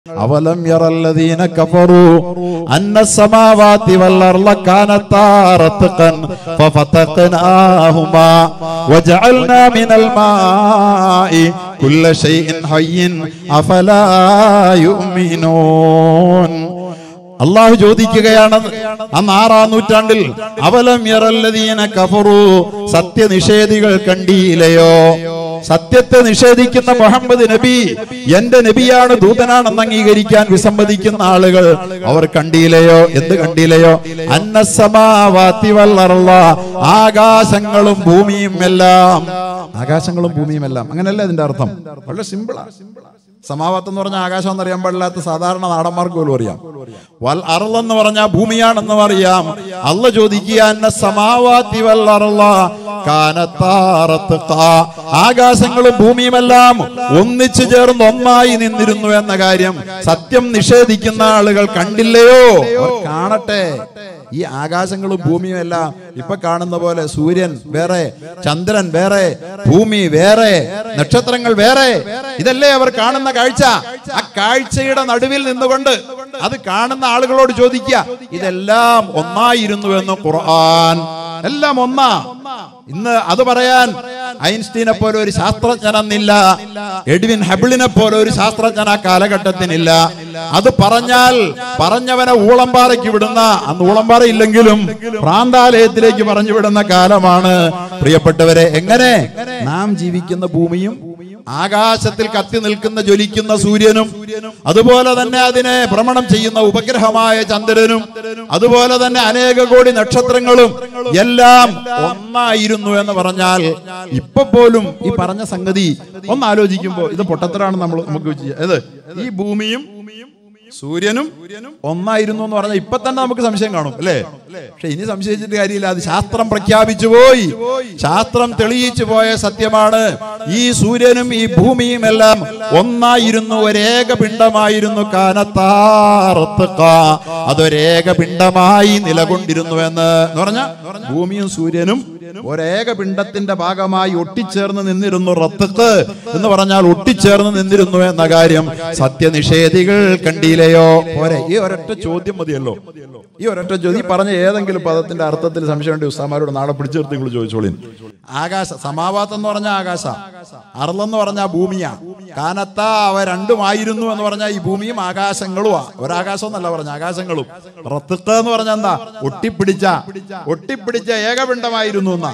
അവലം യറല്ലദീന കഫറു അന്ന സമാവാതി വല്ലർള കാനത്താ റത്ഖൻ ഫഫതഖനാഹുമാ വജഅൽനാ മിനൽ മാഇ കുല്ല ഷൈഇൻ ഹയ്യിൻ അഫലാ യുഅ്മിനൂൻ അള്ളാഹു ചോദിക്കുകയാണ് അന്ന് ആറാം നൂറ്റാണ്ടിൽ അവലം യറല്ലദീന കഫറു സത്യനിഷേധികൾ കണ്ടിയില്ലയോ സത്യത്തെ നിഷേധിക്കുന്ന മുഹമ്മദ് നബി എന്റെ നബിയാണ് ദൂതനാണെന്ന് അംഗീകരിക്കാൻ വിസമ്മതിക്കുന്ന ആളുകൾ അവർ കണ്ടിയില്ലയോ എന്ത് കണ്ടില്ലയോ അന്നസമാവാത്തി വല്ലറുള്ള ആകാശങ്ങളും ഭൂമിയും എല്ലാം ആകാശങ്ങളും ഭൂമിയും എല്ലാം അങ്ങനെയല്ല ഇതിന്റെ അർത്ഥം വളരെ സിമ്പിളാ സമാവാത്ത് എന്ന് പറഞ്ഞാൽ ആകാശം എന്നറിയാൻ പാടില്ലാത്ത സാധാരണ നാടന്മാർക്ക് പോലും അറിയാം വൽ അറളെന്ന് പറഞ്ഞാൽ ഭൂമിയാണെന്നും അറിയാം അല്ല ചോദിക്കുക എന്ന സമാവാത്തി വൽ അറള കാനത്താറത്ത് ആകാശങ്ങളും ഭൂമിയുമെല്ലാം ഒന്നിച്ചു ചേർന്ന് ഒന്നായി നിന്നിരുന്നു എന്ന കാര്യം സത്യം നിഷേധിക്കുന്ന ആളുകൾ കണ്ടില്ലയോ അവർ കാണട്ടെ ഈ ആകാശങ്ങളും ഭൂമിയും എല്ലാം ഇപ്പൊ കാണുന്ന പോലെ സൂര്യൻ വേറെ ചന്ദ്രൻ വേറെ ഭൂമി വേറെ നക്ഷത്രങ്ങൾ വേറെ ഇതല്ലേ അവർ കാണുന്ന കാഴ്ച ആ കാഴ്ചയുടെ നടുവിൽ നിന്നുകൊണ്ട് അത് കാണുന്ന ആളുകളോട് ചോദിക്കുക ഇതെല്ലാം ഒന്നായിരുന്നുവെന്ന് ഖുർആൻ എല്ലാം ഒന്നാ ഇന്ന് അത് പറയാൻ ഐൻസ്റ്റീനെ പോലെ ഒരു ശാസ്ത്രജ്ഞൻ അന്നില്ല എഡ്വിൻ ഹബിളിനെ പോലെ ഒരു ശാസ്ത്രജ്ഞൻ ആ കാലഘട്ടത്തിനില്ല അത് പറഞ്ഞാൽ പറഞ്ഞവനെ ഊളംപാറയ്ക്ക് വിടുന്ന അന്ന് ഊളംപാറ ഇല്ലെങ്കിലും പ്രാന്താലയത്തിലേക്ക് പറഞ്ഞു വിടുന്ന കാലമാണ് പ്രിയപ്പെട്ടവരെ എങ്ങനെ നാം ജീവിക്കുന്ന ഭൂമിയും ആകാശത്തിൽ കത്തി നിൽക്കുന്ന ജ്വലിക്കുന്ന സൂര്യനും അതുപോലെ തന്നെ അതിനെ ഭ്രമണം ചെയ്യുന്ന ഉപഗ്രഹമായ ചന്ദ്രനും അതുപോലെ തന്നെ അനേക കോടി നക്ഷത്രങ്ങളും എല്ലാം ഒന്നായിരുന്നു എന്ന് പറഞ്ഞാൽ ഇപ്പൊ പോലും ഈ പറഞ്ഞ സംഗതി ഒന്ന് ആലോചിക്കുമ്പോ ഇത് പൊട്ടത്തരാണ് നമ്മൾ നമുക്ക് ചെയ്യുക ഏത് ഈ ഭൂമിയും സൂര്യനും ഒന്നായിരുന്നു എന്ന് പറഞ്ഞാൽ ഇപ്പൊ തന്നെ നമുക്ക് സംശയം കാണും അല്ലേ പക്ഷെ ഇനി സംശയിച്ചിട്ട് കാര്യമില്ല അത് ശാസ്ത്രം പ്രഖ്യാപിച്ചു പോയി ശാസ്ത്രം തെളിയിച്ചു പോയ സത്യമാണ് ഈ സൂര്യനും ഈ ഭൂമിയും എല്ലാം ഒന്നായിരുന്നു ഒരേക പിണ്ടമായിരുന്നു കാനത്താറത്തുക അതൊരേക പിണ്ടമായി നിലകൊണ്ടിരുന്നു എന്ന് എന്ന് പറഞ്ഞ ഭൂമിയും സൂര്യനും ഒരേക പിണ്ടത്തിന്റെ ഭാഗമായി ഒട്ടിച്ചേർന്ന് നിന്നിരുന്നു റത്തുക്ക് എന്ന് പറഞ്ഞാൽ ഒട്ടിച്ചേർന്ന് നിന്നിരുന്നു എന്ന കാര്യം സത്യനിഷേധികൾ കണ്ടില്ലയോ പോരെ ഈ ഒരൊറ്റ ചോദ്യം മതിയല്ലോ ഈ ഒരൊറ്റ ചോദ്യം ഈ പറഞ്ഞ ഏതെങ്കിലും പദത്തിന്റെ അർത്ഥത്തിൽ സംശയമുണ്ട് ഉസ്താമാരോട് നാളെ പിടിച്ചു നിർത്തി നിങ്ങൾ ചോദിച്ചോളിൻ ആകാശ സമാവാത്തം എന്ന് പറഞ്ഞാൽ ആകാശ അറളെന്ന് പറഞ്ഞാൽ ഭൂമിയാ കാനത്ത അവ രണ്ടുമായിരുന്നു എന്ന് പറഞ്ഞാൽ ഈ ഭൂമിയും ആകാശങ്ങളുമാ ഒരാകാശം എന്നല്ല പറഞ്ഞ ആകാശങ്ങളും റത്തുക്ക് എന്ന് പറഞ്ഞാൽ എന്താ ഒട്ടിപ്പിടിച്ച ഒട്ടിപ്പിടിച്ച ഏകപിണ്ഡമായിരുന്നു എന്നാ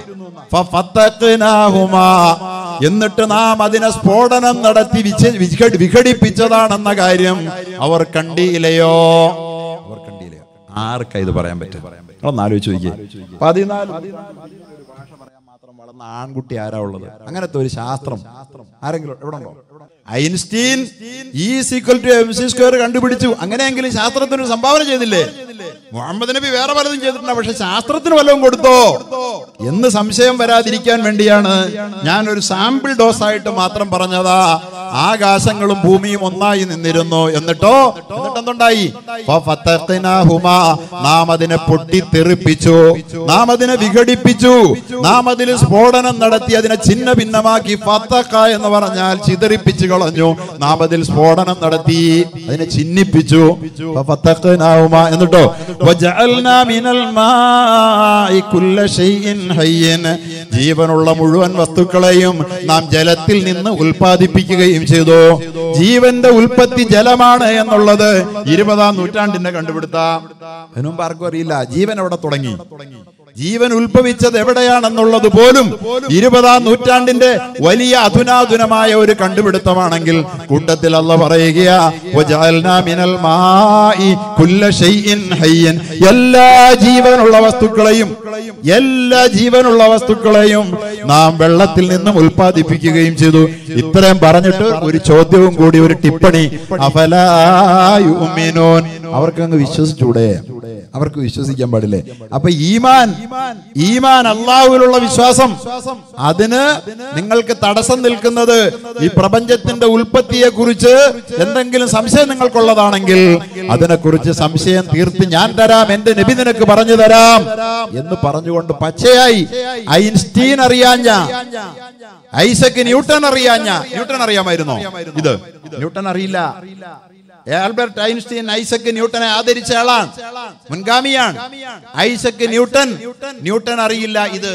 ഫഫത്തഖ്നാഹുമാ. എന്നിട്ട് നാം അതിനെ സ്ഫോടനം നടത്തി വിച്ച- വിഘടി- വിഘടിപ്പിച്ചതാണെന്ന കാര്യം അവർ കണ്ടില്ലയോ അവർ കണ്ടില്ലയോ ആർക്കാ ഇത് പറയാൻ പറ്റും ഒന്ന് ആലോചിച്ച് നോക്കിയേ പതിനാല് ഒരു ഭാഷ പറയാൻ മാത്രം വളർന്ന ആൺകുട്ടി ആരാ ഉള്ളത് അങ്ങനത്തെ ഒരു ശാസ്ത്രം ആരെങ്കിലും എവിടെ ഉണ്ടോ Einstein E equal to M C square കണ്ടുപിടിച്ചു അങ്ങനെയെങ്കിലും ശാസ്ത്രത്തിന് ഒരു സംഭാവന ചെയ്തില്ലേ മുഹമ്മദ് നബി വേറെ പലതും ചെയ്തിട്ടുണ്ട് പക്ഷെ ശാസ്ത്രത്തിന് വല്ലതും കൊടുത്തോ എന്ന് സംശയം വരാതിരിക്കാൻ വേണ്ടിയാണ് ഞാൻ ഒരു സാമ്പിൾ ഡോസ് ആയിട്ട് മാത്രം പറഞ്ഞതാ ആകാശങ്ങളും ഭൂമിയും ഒന്നായി നിന്നിരുന്നു എന്നിട്ടോ എന്നിട്ട് എന്തുണ്ടായി ഫഫത്തഖ്നാഹുമാ. നാം അതിനെ പൊട്ടിത്തെറിപ്പിച്ചു നാം അതിനെ വിഘടിപ്പിച്ചു നാം അതിൽ സ്ഫോടനം നടത്തി അതിനെ ഛിന്ന ഭിന്നമാക്കി ഫത്തഖ എന്ന് പറഞ്ഞാൽ ചിതറിപ്പിച്ചു കളഞ്ഞു നാം അതിൽ സ്ഫോടനം നടത്തി അതിനെ ചിഹ്നിപ്പിച്ചു ഫഫത്തഖ്നാഹുമാ. എന്നിട്ടോ വജഅൽനാ മിനൽ മാഇ കുല്ല ഷൈഇൻ ഹയ്യിൻ ജീവനുള്ള മുഴുവൻ വസ്തുക്കളെയും നാം ജലത്തിൽ നിന്ന് ഉൽപ്പാദിപ്പിക്കുകയും ചെയ്തു ജീവന്റെ ഉൽപ്പത്തി ജലമാണ് എന്നുള്ളത് ഇരുപതാം നൂറ്റാണ്ടിന്റെ കണ്ടുപിടുത്ത അതിനു മുമ്പ് ആർക്കും അറിയില്ല ജീവൻ എവിടെ തുടങ്ങി ജീവൻ ഉത്ഭവിച്ചത് എവിടെയാണെന്നുള്ളത് പോലും ഇരുപതാം നൂറ്റാണ്ടിന്റെ വലിയ അധുനാധുനമായ ഒരു കണ്ടുപിടുത്തമാണെങ്കിൽ കൂട്ടത്തിൽ അല്ല പറയുകയാ "വജഅൽനാ മിനൽ മാഇ കുല്ല ഷൈഇൻ ഹയ്യൻ." എല്ലാ ജീവനുള്ള വസ്തുക്കളെയും എല്ലാ ജീവനുള്ള വസ്തുക്കളെയും നാം വെള്ളത്തിൽ നിന്നും ഉൽപ്പാദിപ്പിക്കുകയും ചെയ്തു ഇത്രയും പറഞ്ഞിട്ട് ഒരു ചോദ്യവും കൂടി ഒരു ടിപ്പണി അഫലായുമിനോൻ അവർക്ക് അങ്ങ് വിശ്വസിച്ചൂടെ അവർക്ക് വിശ്വസിക്കാൻ പാടില്ലേ അപ്പൊ ഈമാൻ ഈമാൻ അള്ളാഹുവിലുള്ള വിശ്വാസം അതിന് നിങ്ങൾക്ക് തടസ്സം നിൽക്കുന്നത് ഈ പ്രപഞ്ചത്തിന്റെ ഉൽപ്പത്തിയെ കുറിച്ച് എന്തെങ്കിലും സംശയം നിങ്ങൾക്കുള്ളതാണെങ്കിൽ അതിനെക്കുറിച്ച് സംശയം തീർത്ത് ഞാൻ തരാം എന്റെ നബി നിനക്ക് പറഞ്ഞു തരാം എന്ന് പറഞ്ഞുകൊണ്ട് പച്ചയായി ഐൻസ്റ്റീൻ അറിയാഞ്ഞ ഐസക് ന്യൂട്ടൺ അറിയാഞ്ഞ ന്യൂട്ടൺ അറിയാമായിരുന്നോ ഇത് ന്യൂട്ടൺ അറിയില്ല ആൽബർട്ട് ഐൻസ്റ്റീൻ ഐസക് ന്യൂട്ടനെ ആദരിച്ച ആളാണ് മുൻഗാമിയാണ് ഐസക് ന്യൂട്ടൻ ന്യൂട്ടൻ അറിയില്ല ഇത്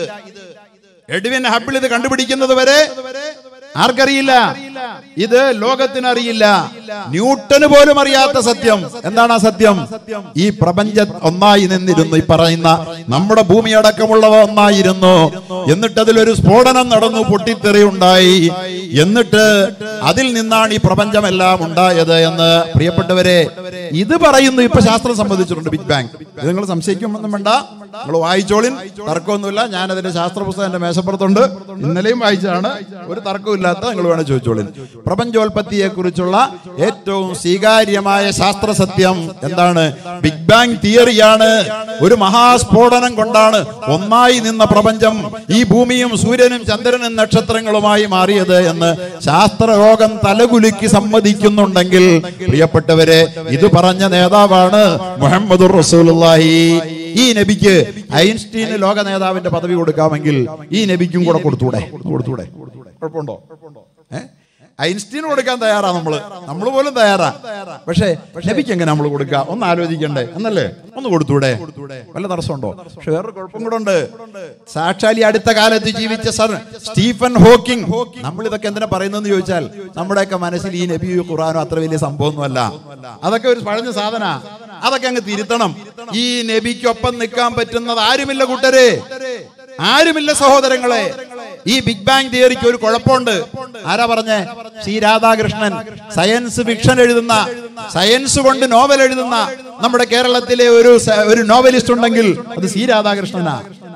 എഡ്വിൻ ഹബിൾ ഇത് കണ്ടുപിടിക്കുന്നത് വരെ ആർക്കറിയില്ല ഇത് ലോകത്തിന് അറിയില്ല ന്യൂട്ടന് പോലും അറിയാത്ത സത്യം എന്താണ് ആ സത്യം ഈ പ്രപഞ്ച ഒന്നായി നിന്നിരുന്നു ഈ പറയുന്ന നമ്മുടെ ഭൂമി അടക്കമുള്ളവ ഒന്നായിരുന്നു എന്നിട്ട് അതിലൊരു സ്ഫോടനം നടന്നു പൊട്ടിത്തെറി ഉണ്ടായി എന്നിട്ട് അതിൽ നിന്നാണ് ഈ പ്രപഞ്ചമെല്ലാം ഉണ്ടായത് എന്ന് പ്രിയപ്പെട്ടവരെ ഇത് പറയുന്നു ഇപ്പൊ ശാസ്ത്രം സംബന്ധിച്ചിട്ടുണ്ട് ബിഗ് ബാങ് ഇത് നിങ്ങൾ സംശയിക്കുമൊന്നും വേണ്ട നിങ്ങൾ വായിച്ചോളിൻ തർക്കമൊന്നുമില്ല ഞാൻ അതിന്റെ ശാസ്ത്ര പുസ്തകം എന്റെ മേശപ്പുറത്തുണ്ട് ഇന്നലെയും വായിച്ചാണ് ഒരു തർക്കമില്ലാത്ത നിങ്ങൾ വേണം ചോദിച്ചോളിൻ പ്രപഞ്ചോൽപത്തിയെ കുറിച്ചുള്ള ഏറ്റവും സ്വീകാര്യമായ ശാസ്ത്ര സത്യം എന്താണ് ബിഗ് ബാങ് തിയറിയാണ് ഒരു മഹാസ്ഫോടനം കൊണ്ടാണ് ഒന്നായി നിന്ന പ്രപഞ്ചം ഈ ഭൂമിയും സൂര്യനും ചന്ദ്രനും നക്ഷത്രങ്ങളുമായി മാറിയത് എന്ന് ശാസ്ത്രലോകം തലകുലുക്കി സമ്മതിക്കുന്നുണ്ടെങ്കിൽ പ്രിയപ്പെട്ടവരെ ഇത് പറഞ്ഞ നേതാവാണ് മുഹമ്മദ് റസൂലുള്ളാഹി ഈ നബിക്ക് ഐൻസ്റ്റീന് ലോക നേതാവിന്റെ പദവി കൊടുക്കാമെങ്കിൽ ഈ നബിക്കും കൂടെ കൊടുത്തൂടെ കൊടുത്തൂടെ കുഴപ്പമുണ്ടോ ഏ ഐൻസ്റ്റീന് കൊടുക്കാൻ തയ്യാറാ നമ്മള് നമ്മൾ പോലും തയ്യാറാ പക്ഷേ നബിക്ക് എങ്ങനെ നമ്മൾ കൊടുക്കുക ഒന്ന് ആലോചിക്കണ്ടേ എന്നല്ലേ ഒന്ന് കൊടുത്തൂടെ വല്ല തടസ്സമുണ്ടോ പക്ഷെ വേറൊരു കുഴപ്പം കൂടെ ഉണ്ട് സാക്ഷാലി അടുത്ത കാലത്ത് ജീവിച്ച സർ സ്റ്റീഫൻ ഹോക്കിംഗ് നമ്മൾ ഇതൊക്കെ എന്തിനാ പറയുന്നതെന്ന് ചോദിച്ചാൽ നമ്മുടെയൊക്കെ മനസ്സിൽ ഈ നബി ഖുറാനോ അത്ര വലിയ സംഭവമൊന്നുമല്ല അതൊക്കെ ഒരു പഴഞ്ഞ സാധന അതൊക്കെ അങ്ങ് തിരുത്തണം ഈ നബിക്കൊപ്പം നിൽക്കാൻ പറ്റുന്നത് ആരുമില്ല കൂട്ടരെ ആരുമില്ല സഹോദരങ്ങളെ ഈ ബിഗ് ബാങ് തിയറിക്ക് ഒരു കുഴപ്പമുണ്ട് ആരാ പറഞ്ഞേ സി രാധാകൃഷ്ണൻ സയൻസ് ഫിക്ഷൻ എഴുതുന്ന സയൻസ് കൊണ്ട് നോവൽ എഴുതുന്ന നമ്മുടെ കേരളത്തിലെ ഒരു സ- ഒരു നോവലിസ്റ്റ് ഉണ്ടെങ്കിൽ അത് സി രാധാകൃഷ്ണനാ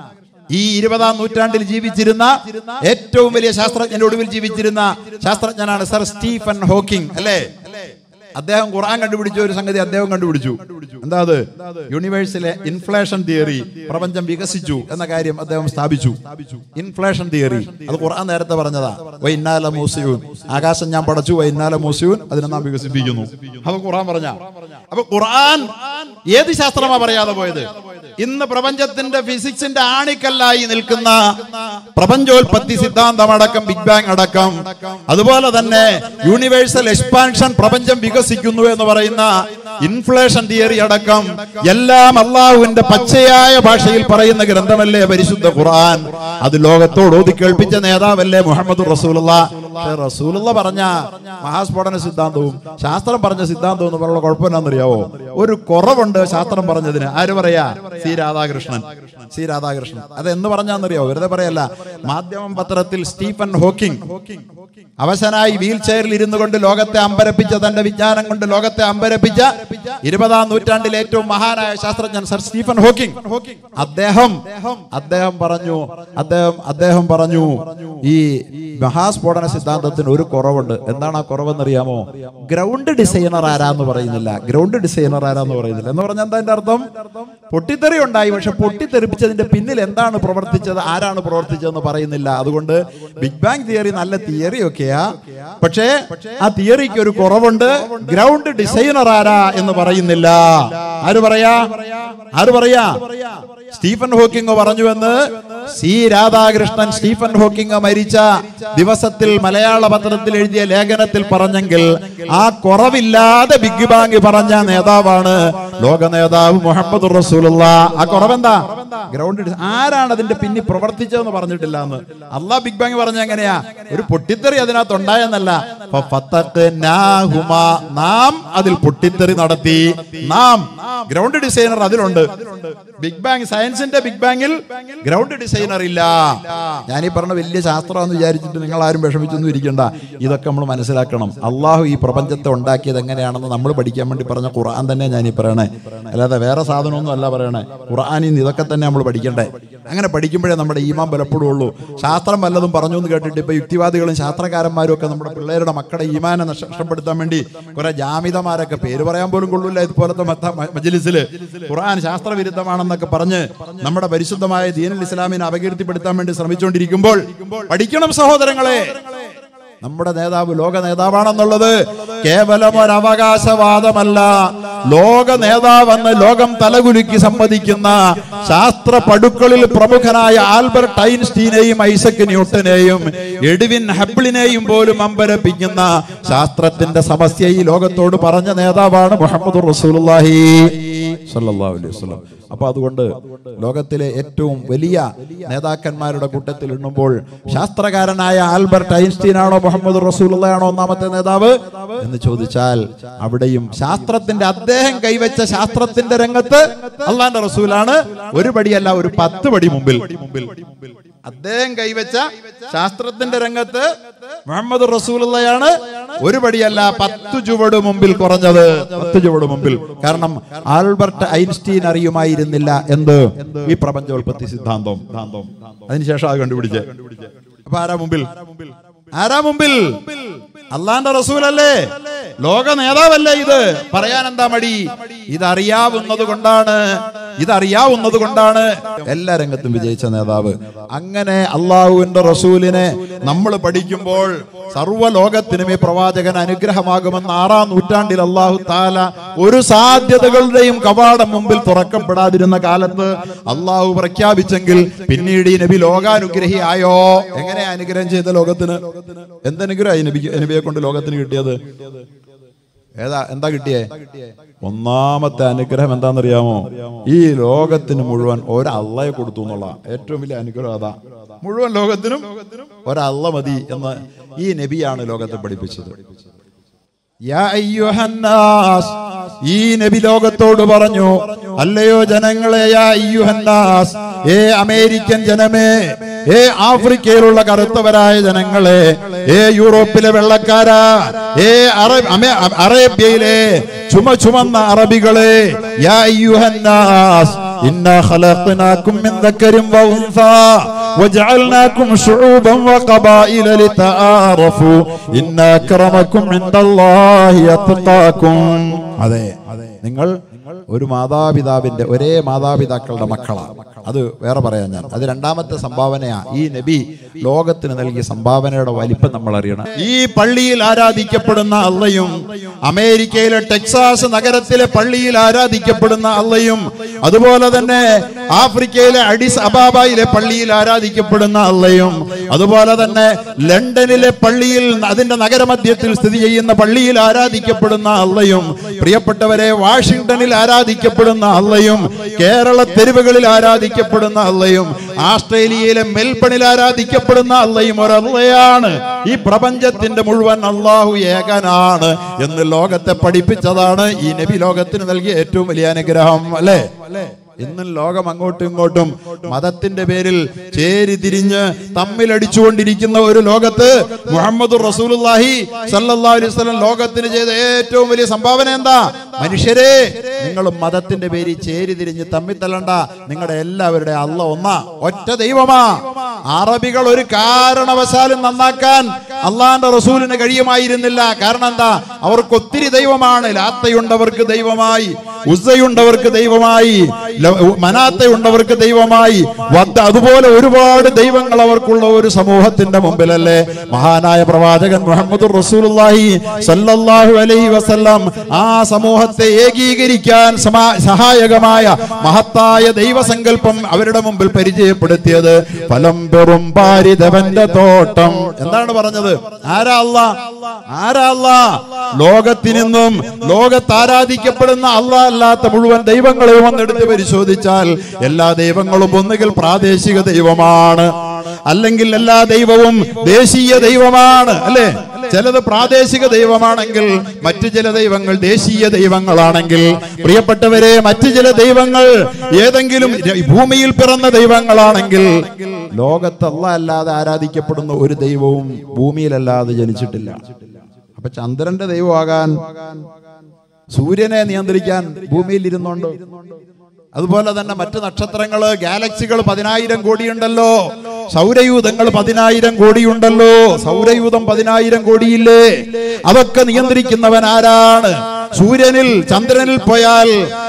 ഈ ഇരുപതാം നൂറ്റാണ്ടിൽ ജീവിച്ചിരുന്ന ഏറ്റവും വലിയ ശാസ്ത്രജ്ഞന്റെ ഒടുവിൽ ജീവിച്ചിരുന്ന ശാസ്ത്രജ്ഞനാണ് സർ സ്റ്റീഫൻ ഹോക്കിംഗ് അല്ലേ അദ്ദേഹം ഖുർആൻ കണ്ടുപിടിച്ച ഒരു സംഗതി അദ്ദേഹം കണ്ടുപിടിച്ചു എന്താ അത് യൂണിവേഴ്സിലെ ഇൻഫ്ലേഷൻ തിയറി പ്രപഞ്ചം വികസിച്ചു എന്ന കാര്യം അദ്ദേഹം സ്ഥാപിച്ചു ഇൻഫ്ലേഷൻ തിയറി അത് ഖുർആൻ നേരത്തെ പറഞ്ഞതാ വൈന്നാല മൂസിയൂൻ ആകാശം ഞാൻ പടച്ചു വൈന്നാല മൂസിയൂൻ അതിനെ നാം വികസിപ്പിക്കുന്നു അത് ഖുർആൻ പറഞ്ഞ അപ്പൊ ഖുർആൻ ഏത് ശാസ്ത്രമാ പറയാതെ പോയത് ഇന്ന് പ്രപഞ്ചത്തിന്റെ ഫിസിക്സിന്റെ ആണിക്കല്ലായി നിൽക്കുന്ന പ്രപഞ്ചോൽപത്തി സിദ്ധാന്തം അടക്കം ബിഗ് ബാങ് അടക്കം അതുപോലെ തന്നെ യൂണിവേഴ്സൽ എക്സ്പാൻഷൻ പ്രപഞ്ചം വികസിക്കുന്നു എന്ന് പറയുന്ന ഇൻഫ്ലേഷൻ തിയറി അടക്കം എല്ലാം അള്ളാഹുവിന്റെ പച്ചയായ ഭാഷയിൽ പറയുന്ന ഗ്രന്ഥമല്ലേ പരിശുദ്ധ ഖുർആൻ അത് ലോകത്തോട് ഓതി കേൾപ്പിച്ച നേതാവല്ലേ മുഹമ്മദ് റസൂലുള്ള പക്ഷേ റസൂലുള്ള പറഞ്ഞ മഹാസ്ഫോടന സിദ്ധാന്തവും ശാസ്ത്രം പറഞ്ഞ സിദ്ധാന്തവും എന്ന് പറഞ്ഞ കുഴപ്പമെന്നാണെന്നറിയാവോ ഒരു കുറവുണ്ട് ശാസ്ത്രം പറഞ്ഞതിന് ആര് പറയാ സി രാധാകൃഷ്ണൻ സി രാധാകൃഷ്ണൻ അത് എന്ന് പറഞ്ഞാന്നറിയാവോ വെറുതെ പറയല്ല മാധ്യമം പത്രത്തിൽ സ്റ്റീഫൻ ഹോക്കിംഗ് അവശനായി വീൽ ചെയറിൽ ഇരുന്നു കൊണ്ട് ലോകത്തെ അമ്പരപ്പിച്ച തന്റെ വിജ്ഞാനം കൊണ്ട് ലോകത്തെ അമ്പരപ്പിച്ച ഇരുപതാം നൂറ്റാണ്ടിൽ ഏറ്റവും മഹാനായ ശാസ്ത്രജ്ഞൻ സർ സ്റ്റീഫൻ ഹോക്കിംഗ് അദ്ദേഹം അദ്ദേഹം പറഞ്ഞു അദ്ദേഹം അദ്ദേഹം പറഞ്ഞു ഈ മഹാസ്ഫോടന സിദ്ധാന്തത്തിന് ഒരു കുറവുണ്ട് എന്താണ് ആ കുറവെന്നറിയാമോ ഗ്രൗണ്ട് ഡിസൈനർ ആരാന്ന് പറയുന്നില്ല ഗ്രൗണ്ട് ഡിസൈനർ ആരാന്ന് പറയുന്നില്ല എന്ന് പറഞ്ഞാൽ എന്താ അതിന്റെ അർത്ഥം പൊട്ടിത്തെറി ഉണ്ടായി പക്ഷെ പൊട്ടിത്തെറിപ്പിച്ചതിന്റെ പിന്നിൽ എന്താണ് പ്രവർത്തിച്ചത് ആരാണ് പ്രവർത്തിച്ചതെന്ന് പറയുന്നില്ല അതുകൊണ്ട് ബിഗ് ബാങ് തിയറി നല്ല തിയറി ഒക്കെയാ പക്ഷേ ആ തിയറിക്ക് ഒരു കുറവുണ്ട് ഗ്രൗണ്ട് ഡിസൈനർ ആരാ എന്ന് പറയുന്നില്ല ആര് പറയാ ആര് പറയാ സ്റ്റീഫൻ ഹോക്കിംഗ് പറഞ്ഞുവെന്ന് സി രാധാകൃഷ്ണൻ സ്റ്റീഫൻ ഹോക്കിംഗ് മരിച്ച ദിവസത്തിൽ മലയാള പത്രത്തിൽ എഴുതിയ ലേഖനത്തിൽ പറഞ്ഞെങ്കിൽ ആ കുറവില്ലാതെ ബിഗ് ബാങ് പറഞ്ഞ നേതാവാണ് ലോക നേതാവ് മുഹമ്മദ് റസൂലുള്ള ആ കുറവെന്താ ഗ്രൗണ്ട് ആരാണ് അതിന്റെ പിന്നിൽ പ്രവർത്തിച്ചതെന്ന് പറഞ്ഞിട്ടില്ല എന്ന് അള്ളാഹ് ബിഗ് ബാങ് പറഞ്ഞ എങ്ങനെയാ ഒരു പൊട്ടിത്തെറി അതിനകത്ത് ഉണ്ടായെന്നല്ല ഫഫത്തഖ്നാഹുമാ. നാം അതിൽ പൊട്ടിത്തെറി നടത്തി നാം ഗ്രൗണ്ട് ഡിസൈനർ അതിലുണ്ട് ബിഗ് ബാങ് സയൻസിന്റെ ബിഗ് ബാങ്ങിൽ ഗ്രൗണ്ട് ഡിസൈനർ ഇല്ല ഞാൻ ഈ പറഞ്ഞ വലിയ ശാസ്ത്രമെന്ന് വിചാരിച്ചിട്ട് നിങ്ങൾ ആരും വിഷമിച്ചൊന്നും ഇരിക്കണ്ട ഇതൊക്കെ നമ്മൾ മനസ്സിലാക്കണം അള്ളാഹു ഈ പ്രപഞ്ചത്തെ ഉണ്ടാക്കിയത് എങ്ങനെയാണെന്ന് നമ്മൾ പഠിക്കാൻ വേണ്ടി പറഞ്ഞ ഖുർആൻ തന്നെ ഞാൻ ഈ പറയണേ അല്ലാതെ വേറെ സാധനമൊന്നും അല്ല പറയണേ ഖുർആനിൽ നിന്ന് ഇതൊക്കെ തന്നെ നമ്മൾ പഠിക്കണ്ടേ അങ്ങനെ പഠിക്കുമ്പോഴേ നമ്മുടെ ഈമാൻ ബലപ്പെടുകയുള്ളൂ ശാസ്ത്രം വല്ലതും പറഞ്ഞു എന്ന് കേട്ടിട്ട് ഇപ്പൊ യുക്തിവാദികളും ശാസ്ത്രകാരന്മാരും ഒക്കെ നമ്മുടെ പിള്ളേരുടെ മക്കളുടെ ഈമാനെ നഷ്ട- നഷ്ടപ്പെടുത്താൻ വേണ്ടി കുറെ ജാമിതമാരൊക്കെ പേര് പറയാൻ പോലും കൊള്ളൂല ഇതുപോലത്തെ മത്ത- മ- മജ്ലിസില് ഖുർആൻ ശാസ്ത്രവിരുദ്ധമാണെന്നൊക്കെ പറഞ്ഞ് നമ്മുടെ പരിശുദ്ധമായ ദീനുൽ ഇസ്ലാമിനെ അപകീർത്തിപ്പെടുത്താൻ വേണ്ടി ശ്രമിച്ചുകൊണ്ടിരിക്കുമ്പോൾ പഠിക്കണം സഹോദരങ്ങളെ നമ്മുടെ നേതാവ് ലോക നേതാവാണെന്നുള്ളത് കേവലം ഒരു അവകാശവാദമല്ല ലോക നേതാവെന്ന് ലോകം തലകുലുക്കി സമ്മതിക്കുന്ന ശാസ്ത്ര പടുക്കളിൽ പ്രമുഖനായ ആൽബർട്ട് ഐൻസ്റ്റീനെയും ഐസക് ന്യൂട്ടനെയും എഡ്വിൻ ഹബിളിനെയും പോലും അമ്പരപ്പിക്കുന്ന ശാസ്ത്രത്തിന്റെ സമസ്യ ഈ ലോകത്തോട് പറഞ്ഞ നേതാവാണ് മുഹമ്മദ് റസൂലുള്ളാഹി സല്ലല്ലാഹു അലൈഹി വസല്ലം അപ്പൊ അതുകൊണ്ട് ലോകത്തിലെ ഏറ്റവും വലിയ നേതാക്കന്മാരുടെ കൂട്ടത്തിൽ എണ്ണുമ്പോൾ ശാസ്ത്രകാരനായ ആൽബർട്ട് ഐൻസ്റ്റീൻ ആണോ മുഹമ്മദ് റസൂലുള്ളയാണോ ഒന്നാമത്തെ നേതാവ് എന്ന് ചോദിച്ചാൽ അവിടെയും ശാസ്ത്രത്തിന്റെ അദ്ദേഹം കൈവച്ച ശാസ്ത്രത്തിന്റെ രംഗത്ത് അള്ളാന്റെ റസൂലാണ് ഒരു പടിയല്ല ഒരു പത്ത് പടി മുമ്പിൽ അദ്ദേഹം കൈവച്ച ശാസ്ത്രത്തിന്റെ രംഗത്ത് മുഹമ്മദ് റസൂലുള്ളയാണ് ഒരു പടിയല്ല പത്ത് ചുവട് മുമ്പിൽ കുറഞ്ഞത് പത്ത് ചുവട് മുമ്പിൽ കാരണം ആൽബർട്ട് ഐൻസ്റ്റീൻ അറിയുമായിരുന്നില്ല എന്ത് ഈ പ്രപഞ്ചോൽപത്തി സിദ്ധാന്തം അതിനുശേഷം അത് കണ്ടുപിടിച്ചേ അപ്പൊ ആരാ മുമ്പിൽ ആരാ മുമ്പിൽ അള്ളാന്റെ റസൂലല്ലേ ലോക നേതാവല്ലേ ഇത് പറയാൻ എന്താ മടി ഇതറിയാവുന്നത് കൊണ്ടാണ് ഇതറിയാവുന്നത് കൊണ്ടാണ് എല്ലാ രംഗത്തും വിജയിച്ച നേതാവ് അങ്ങനെ അള്ളാഹുവിന്റെ റസൂലിനെ നമ്മൾ പഠിക്കുമ്പോൾ സർവ്വ ലോകത്തിനും ഈ പ്രവാചകൻ അനുഗ്രഹമാകുമെന്ന് ആറാം നൂറ്റാണ്ടിൽ അള്ളാഹു താല ഒരു സാധ്യതകളുടെയും കവാടം മുമ്പിൽ തുറക്കപ്പെടാതിരുന്ന കാലത്ത് അള്ളാഹു പ്രഖ്യാപിച്ചെങ്കിൽ പിന്നീട് ഈ നബി ലോകാനുഗ്രഹിയായോ എങ്ങനെ അനുഗ്രഹം ചെയ്ത ലോകത്തിന് എന്തനുഗ്രഹം നബി നബിയെ കൊണ്ട് ലോകത്തിന് കിട്ടിയത് ഏതാ എന്താ കിട്ടിയേ ഒന്നാമത്തെ അനുഗ്രഹം എന്താണെന്നറിയാമോ ഈ ലോകത്തിന് മുഴുവൻ ഒരള്ളയെ കൊടുത്തു എന്നുള്ള ഏറ്റവും വലിയ അനുഗ്രഹം അതാ മുഴുവൻ ലോകത്തിനും ഒരള്ള മതി എന്ന് ഈ നബിയാണ് ലോകത്തെ പഠിപ്പിച്ചത് യാ അയ്യുഹന്നാസ് ഈ നബി ലോകത്തോട് പറഞ്ഞു അല്ലയോ ജനങ്ങളെ യാ അയ്യുഹന്നാസ് ഏ അമേരിക്കൻ ജനമേ ഏ ആഫ്രിക്കയിലുള്ള കറുത്തവരായ ജനങ്ങളെ ഏ യൂറോപ്പിലെ വെള്ളക്കാരാ ഏ അറബ് അമേ- അറേബ്യയിലെ ചുമ ചുമന്ന അറബികളെ യാ അയ്യുഹന്നാസ് ഇന്നാ ഖലഖനാകും മിൻ ദക്കരിൻ വഉൻസാ وجعلناكم شعوبا وقبائل لتعارفوا إن أكرمكم عند الله أتقاكم അതെ നിങ്ങൾ ഒരു മാതാപിതാവിന്റെ ഒരേ മാതാപിതാക്കളുടെ മക്കളാണ് അത് വേറെ പറയാൻ ഞാൻ അത് രണ്ടാമത്തെ സംഭാവനയാ ഈ നബി ലോകത്തിന് നൽകിയ സംഭാവനയുടെ വലിപ്പം നമ്മൾ അറിയണം ഈ പള്ളിയിൽ ആരാധിക്കപ്പെടുന്ന അള്ളയും അമേരിക്കയിലെ ടെക്സാസ് നഗരത്തിലെ പള്ളിയിൽ ആരാധിക്കപ്പെടുന്ന അള്ളയും അതുപോലെ തന്നെ ആഫ്രിക്കയിലെ അഡിസ് അബാബയിലെ പള്ളിയിൽ ആരാധിക്കപ്പെടുന്ന അള്ളയും അതുപോലെ തന്നെ ലണ്ടനിലെ പള്ളിയിൽ അതിന്റെ നഗരമധ്യത്തിൽ സ്ഥിതി ചെയ്യുന്ന പള്ളിയിൽ ആരാധിക്കപ്പെടുന്ന അള്ളയും പ്രിയപ്പെട്ടവരെ വാഷിംഗ്ടണിൽ ആരാധിക്കപ്പെടുന്ന അള്ളയും കേരള തെരുവുകളിൽ ആരാധിക്കപ്പെടുന്ന അള്ളയും ആസ്ട്രേലിയയിലെ മെൽബണിൽ ആരാധിക്കപ്പെടുന്ന അള്ളയും ഒരള്ളയാണ് ഈ പ്രപഞ്ചത്തിന്റെ മുഴുവൻ അള്ളാഹു ഏകനാണ് എന്ന് ലോകത്തെ പഠിപ്പിച്ചതാണ് ഈ നബി ലോകത്തിന് നൽകിയ ഏറ്റവും വലിയ അനുഗ്രഹം അല്ലേ ഇന്നും ലോകം അങ്ങോട്ടും ഇങ്ങോട്ടും മതത്തിന്റെ പേരിൽ ചേരി തിരിഞ്ഞ് തമ്മിലടിച്ചുകൊണ്ടിരിക്കുന്ന ഒരു ലോകത്ത് മുഹമ്മദ് റസൂലുള്ളാഹി സല്ലല്ലാഹു അലൈഹി വസല്ലം ലോകത്തിന് ചെയ്ത ഏറ്റവും വലിയ സംഭാവന എന്താ മനുഷ്യരെ നിങ്ങൾ മതത്തിന്റെ പേരിൽ ചേരി തിരിഞ്ഞ് തമ്മിൽ തല്ലണ്ട നിങ്ങളുടെ എല്ലാവരുടെ അല്ല ഒന്നാ ഒറ്റ ദൈവമാ അറബികൾ ഒരു കാരണവശാലും നന്നാക്കാൻ അള്ളാന്റെ റസൂലിന് കഴിയുമായിരുന്നില്ല കാരണം എന്താ അവർക്ക് ഒത്തിരി ദൈവമാണ് ലാത്തയുണ്ടവർക്ക് ദൈവമായി ഉസയുണ്ടവർക്ക് ദൈവമായി ല- മനാത്തയുണ്ടവർക്ക് ദൈവമായി വദ്ദ അതുപോലെ ഒരുപാട് ദൈവങ്ങൾ അവർക്കുള്ള ഒരു സമൂഹത്തിന്റെ മുമ്പിലല്ലേ മഹാനായ പ്രവാചകൻ മുഹമ്മദ് റസൂലുള്ളാഹി സല്ലല്ലാഹു അലൈഹി വസല്ലം ആ സമൂഹത്തെ ഏകീകരിക്കാൻ സമാ- സഹായകമായ മഹത്തായ ദൈവസങ്കല്പം അവരുടെ മുമ്പിൽ പരിചയപ്പെടുത്തിയത് ഫലം പെറും പാരിതവന്റെ തോട്ടം എന്താണ് പറഞ്ഞത് ആരാ അല്ല ആരാ അല്ല ലോകത്തിൽ നിന്നും ലോകത്ത് ആരാധിക്കപ്പെടുന്ന അല്ല അല്ലാത്ത മുഴുവൻ ദൈവങ്ങളെയും ഒന്നെടുത്ത് പരിശോധിച്ചാൽ എല്ലാ ദൈവങ്ങളും ഒന്നുകിൽ പ്രാദേശിക ദൈവമാണ് അല്ലെങ്കിൽ എല്ലാ ദൈവവും ദേശീയ ദൈവമാണ് അല്ലേ ചിലത് പ്രാദേശിക ദൈവമാണെങ്കിൽ മറ്റു ചില ദൈവങ്ങൾ ദേശീയ ദൈവങ്ങളാണെങ്കിൽ പ്രിയപ്പെട്ടവരെ മറ്റു ചില ദൈവങ്ങൾ ഏതെങ്കിലും ര- ഭൂമിയിൽ പിറന്ന ദൈവങ്ങളാണെങ്കിൽ ലോകത്തല്ല അല്ലാതെ ആരാധിക്കപ്പെടുന്ന ഒരു ദൈവവും ഭൂമിയിലല്ലാതെ ജനിച്ചിട്ടില്ല അപ്പൊ ചന്ദ്രന്റെ ദൈവമാകാൻ സൂര്യനെ നിയന്ത്രിക്കാൻ ഭൂമിയിൽ ഇരുന്നുണ്ടോ അതുപോലെ തന്നെ മറ്റു നക്ഷത്രങ്ങള് ഗാലക്സികൾ പതിനായിരം കോടിയുണ്ടല്ലോ സൗരയൂഥങ്ങൾ പതിനായിരം കോടിയുണ്ടല്ലോ സൗരയൂഥം പതിനായിരം കോടിയില്ലേ അതൊക്കെ നിയന്ത്രിക്കുന്നവൻ ആരാണ് സൂര്യനിൽ ചന്ദ്രനിൽ പോയാൽ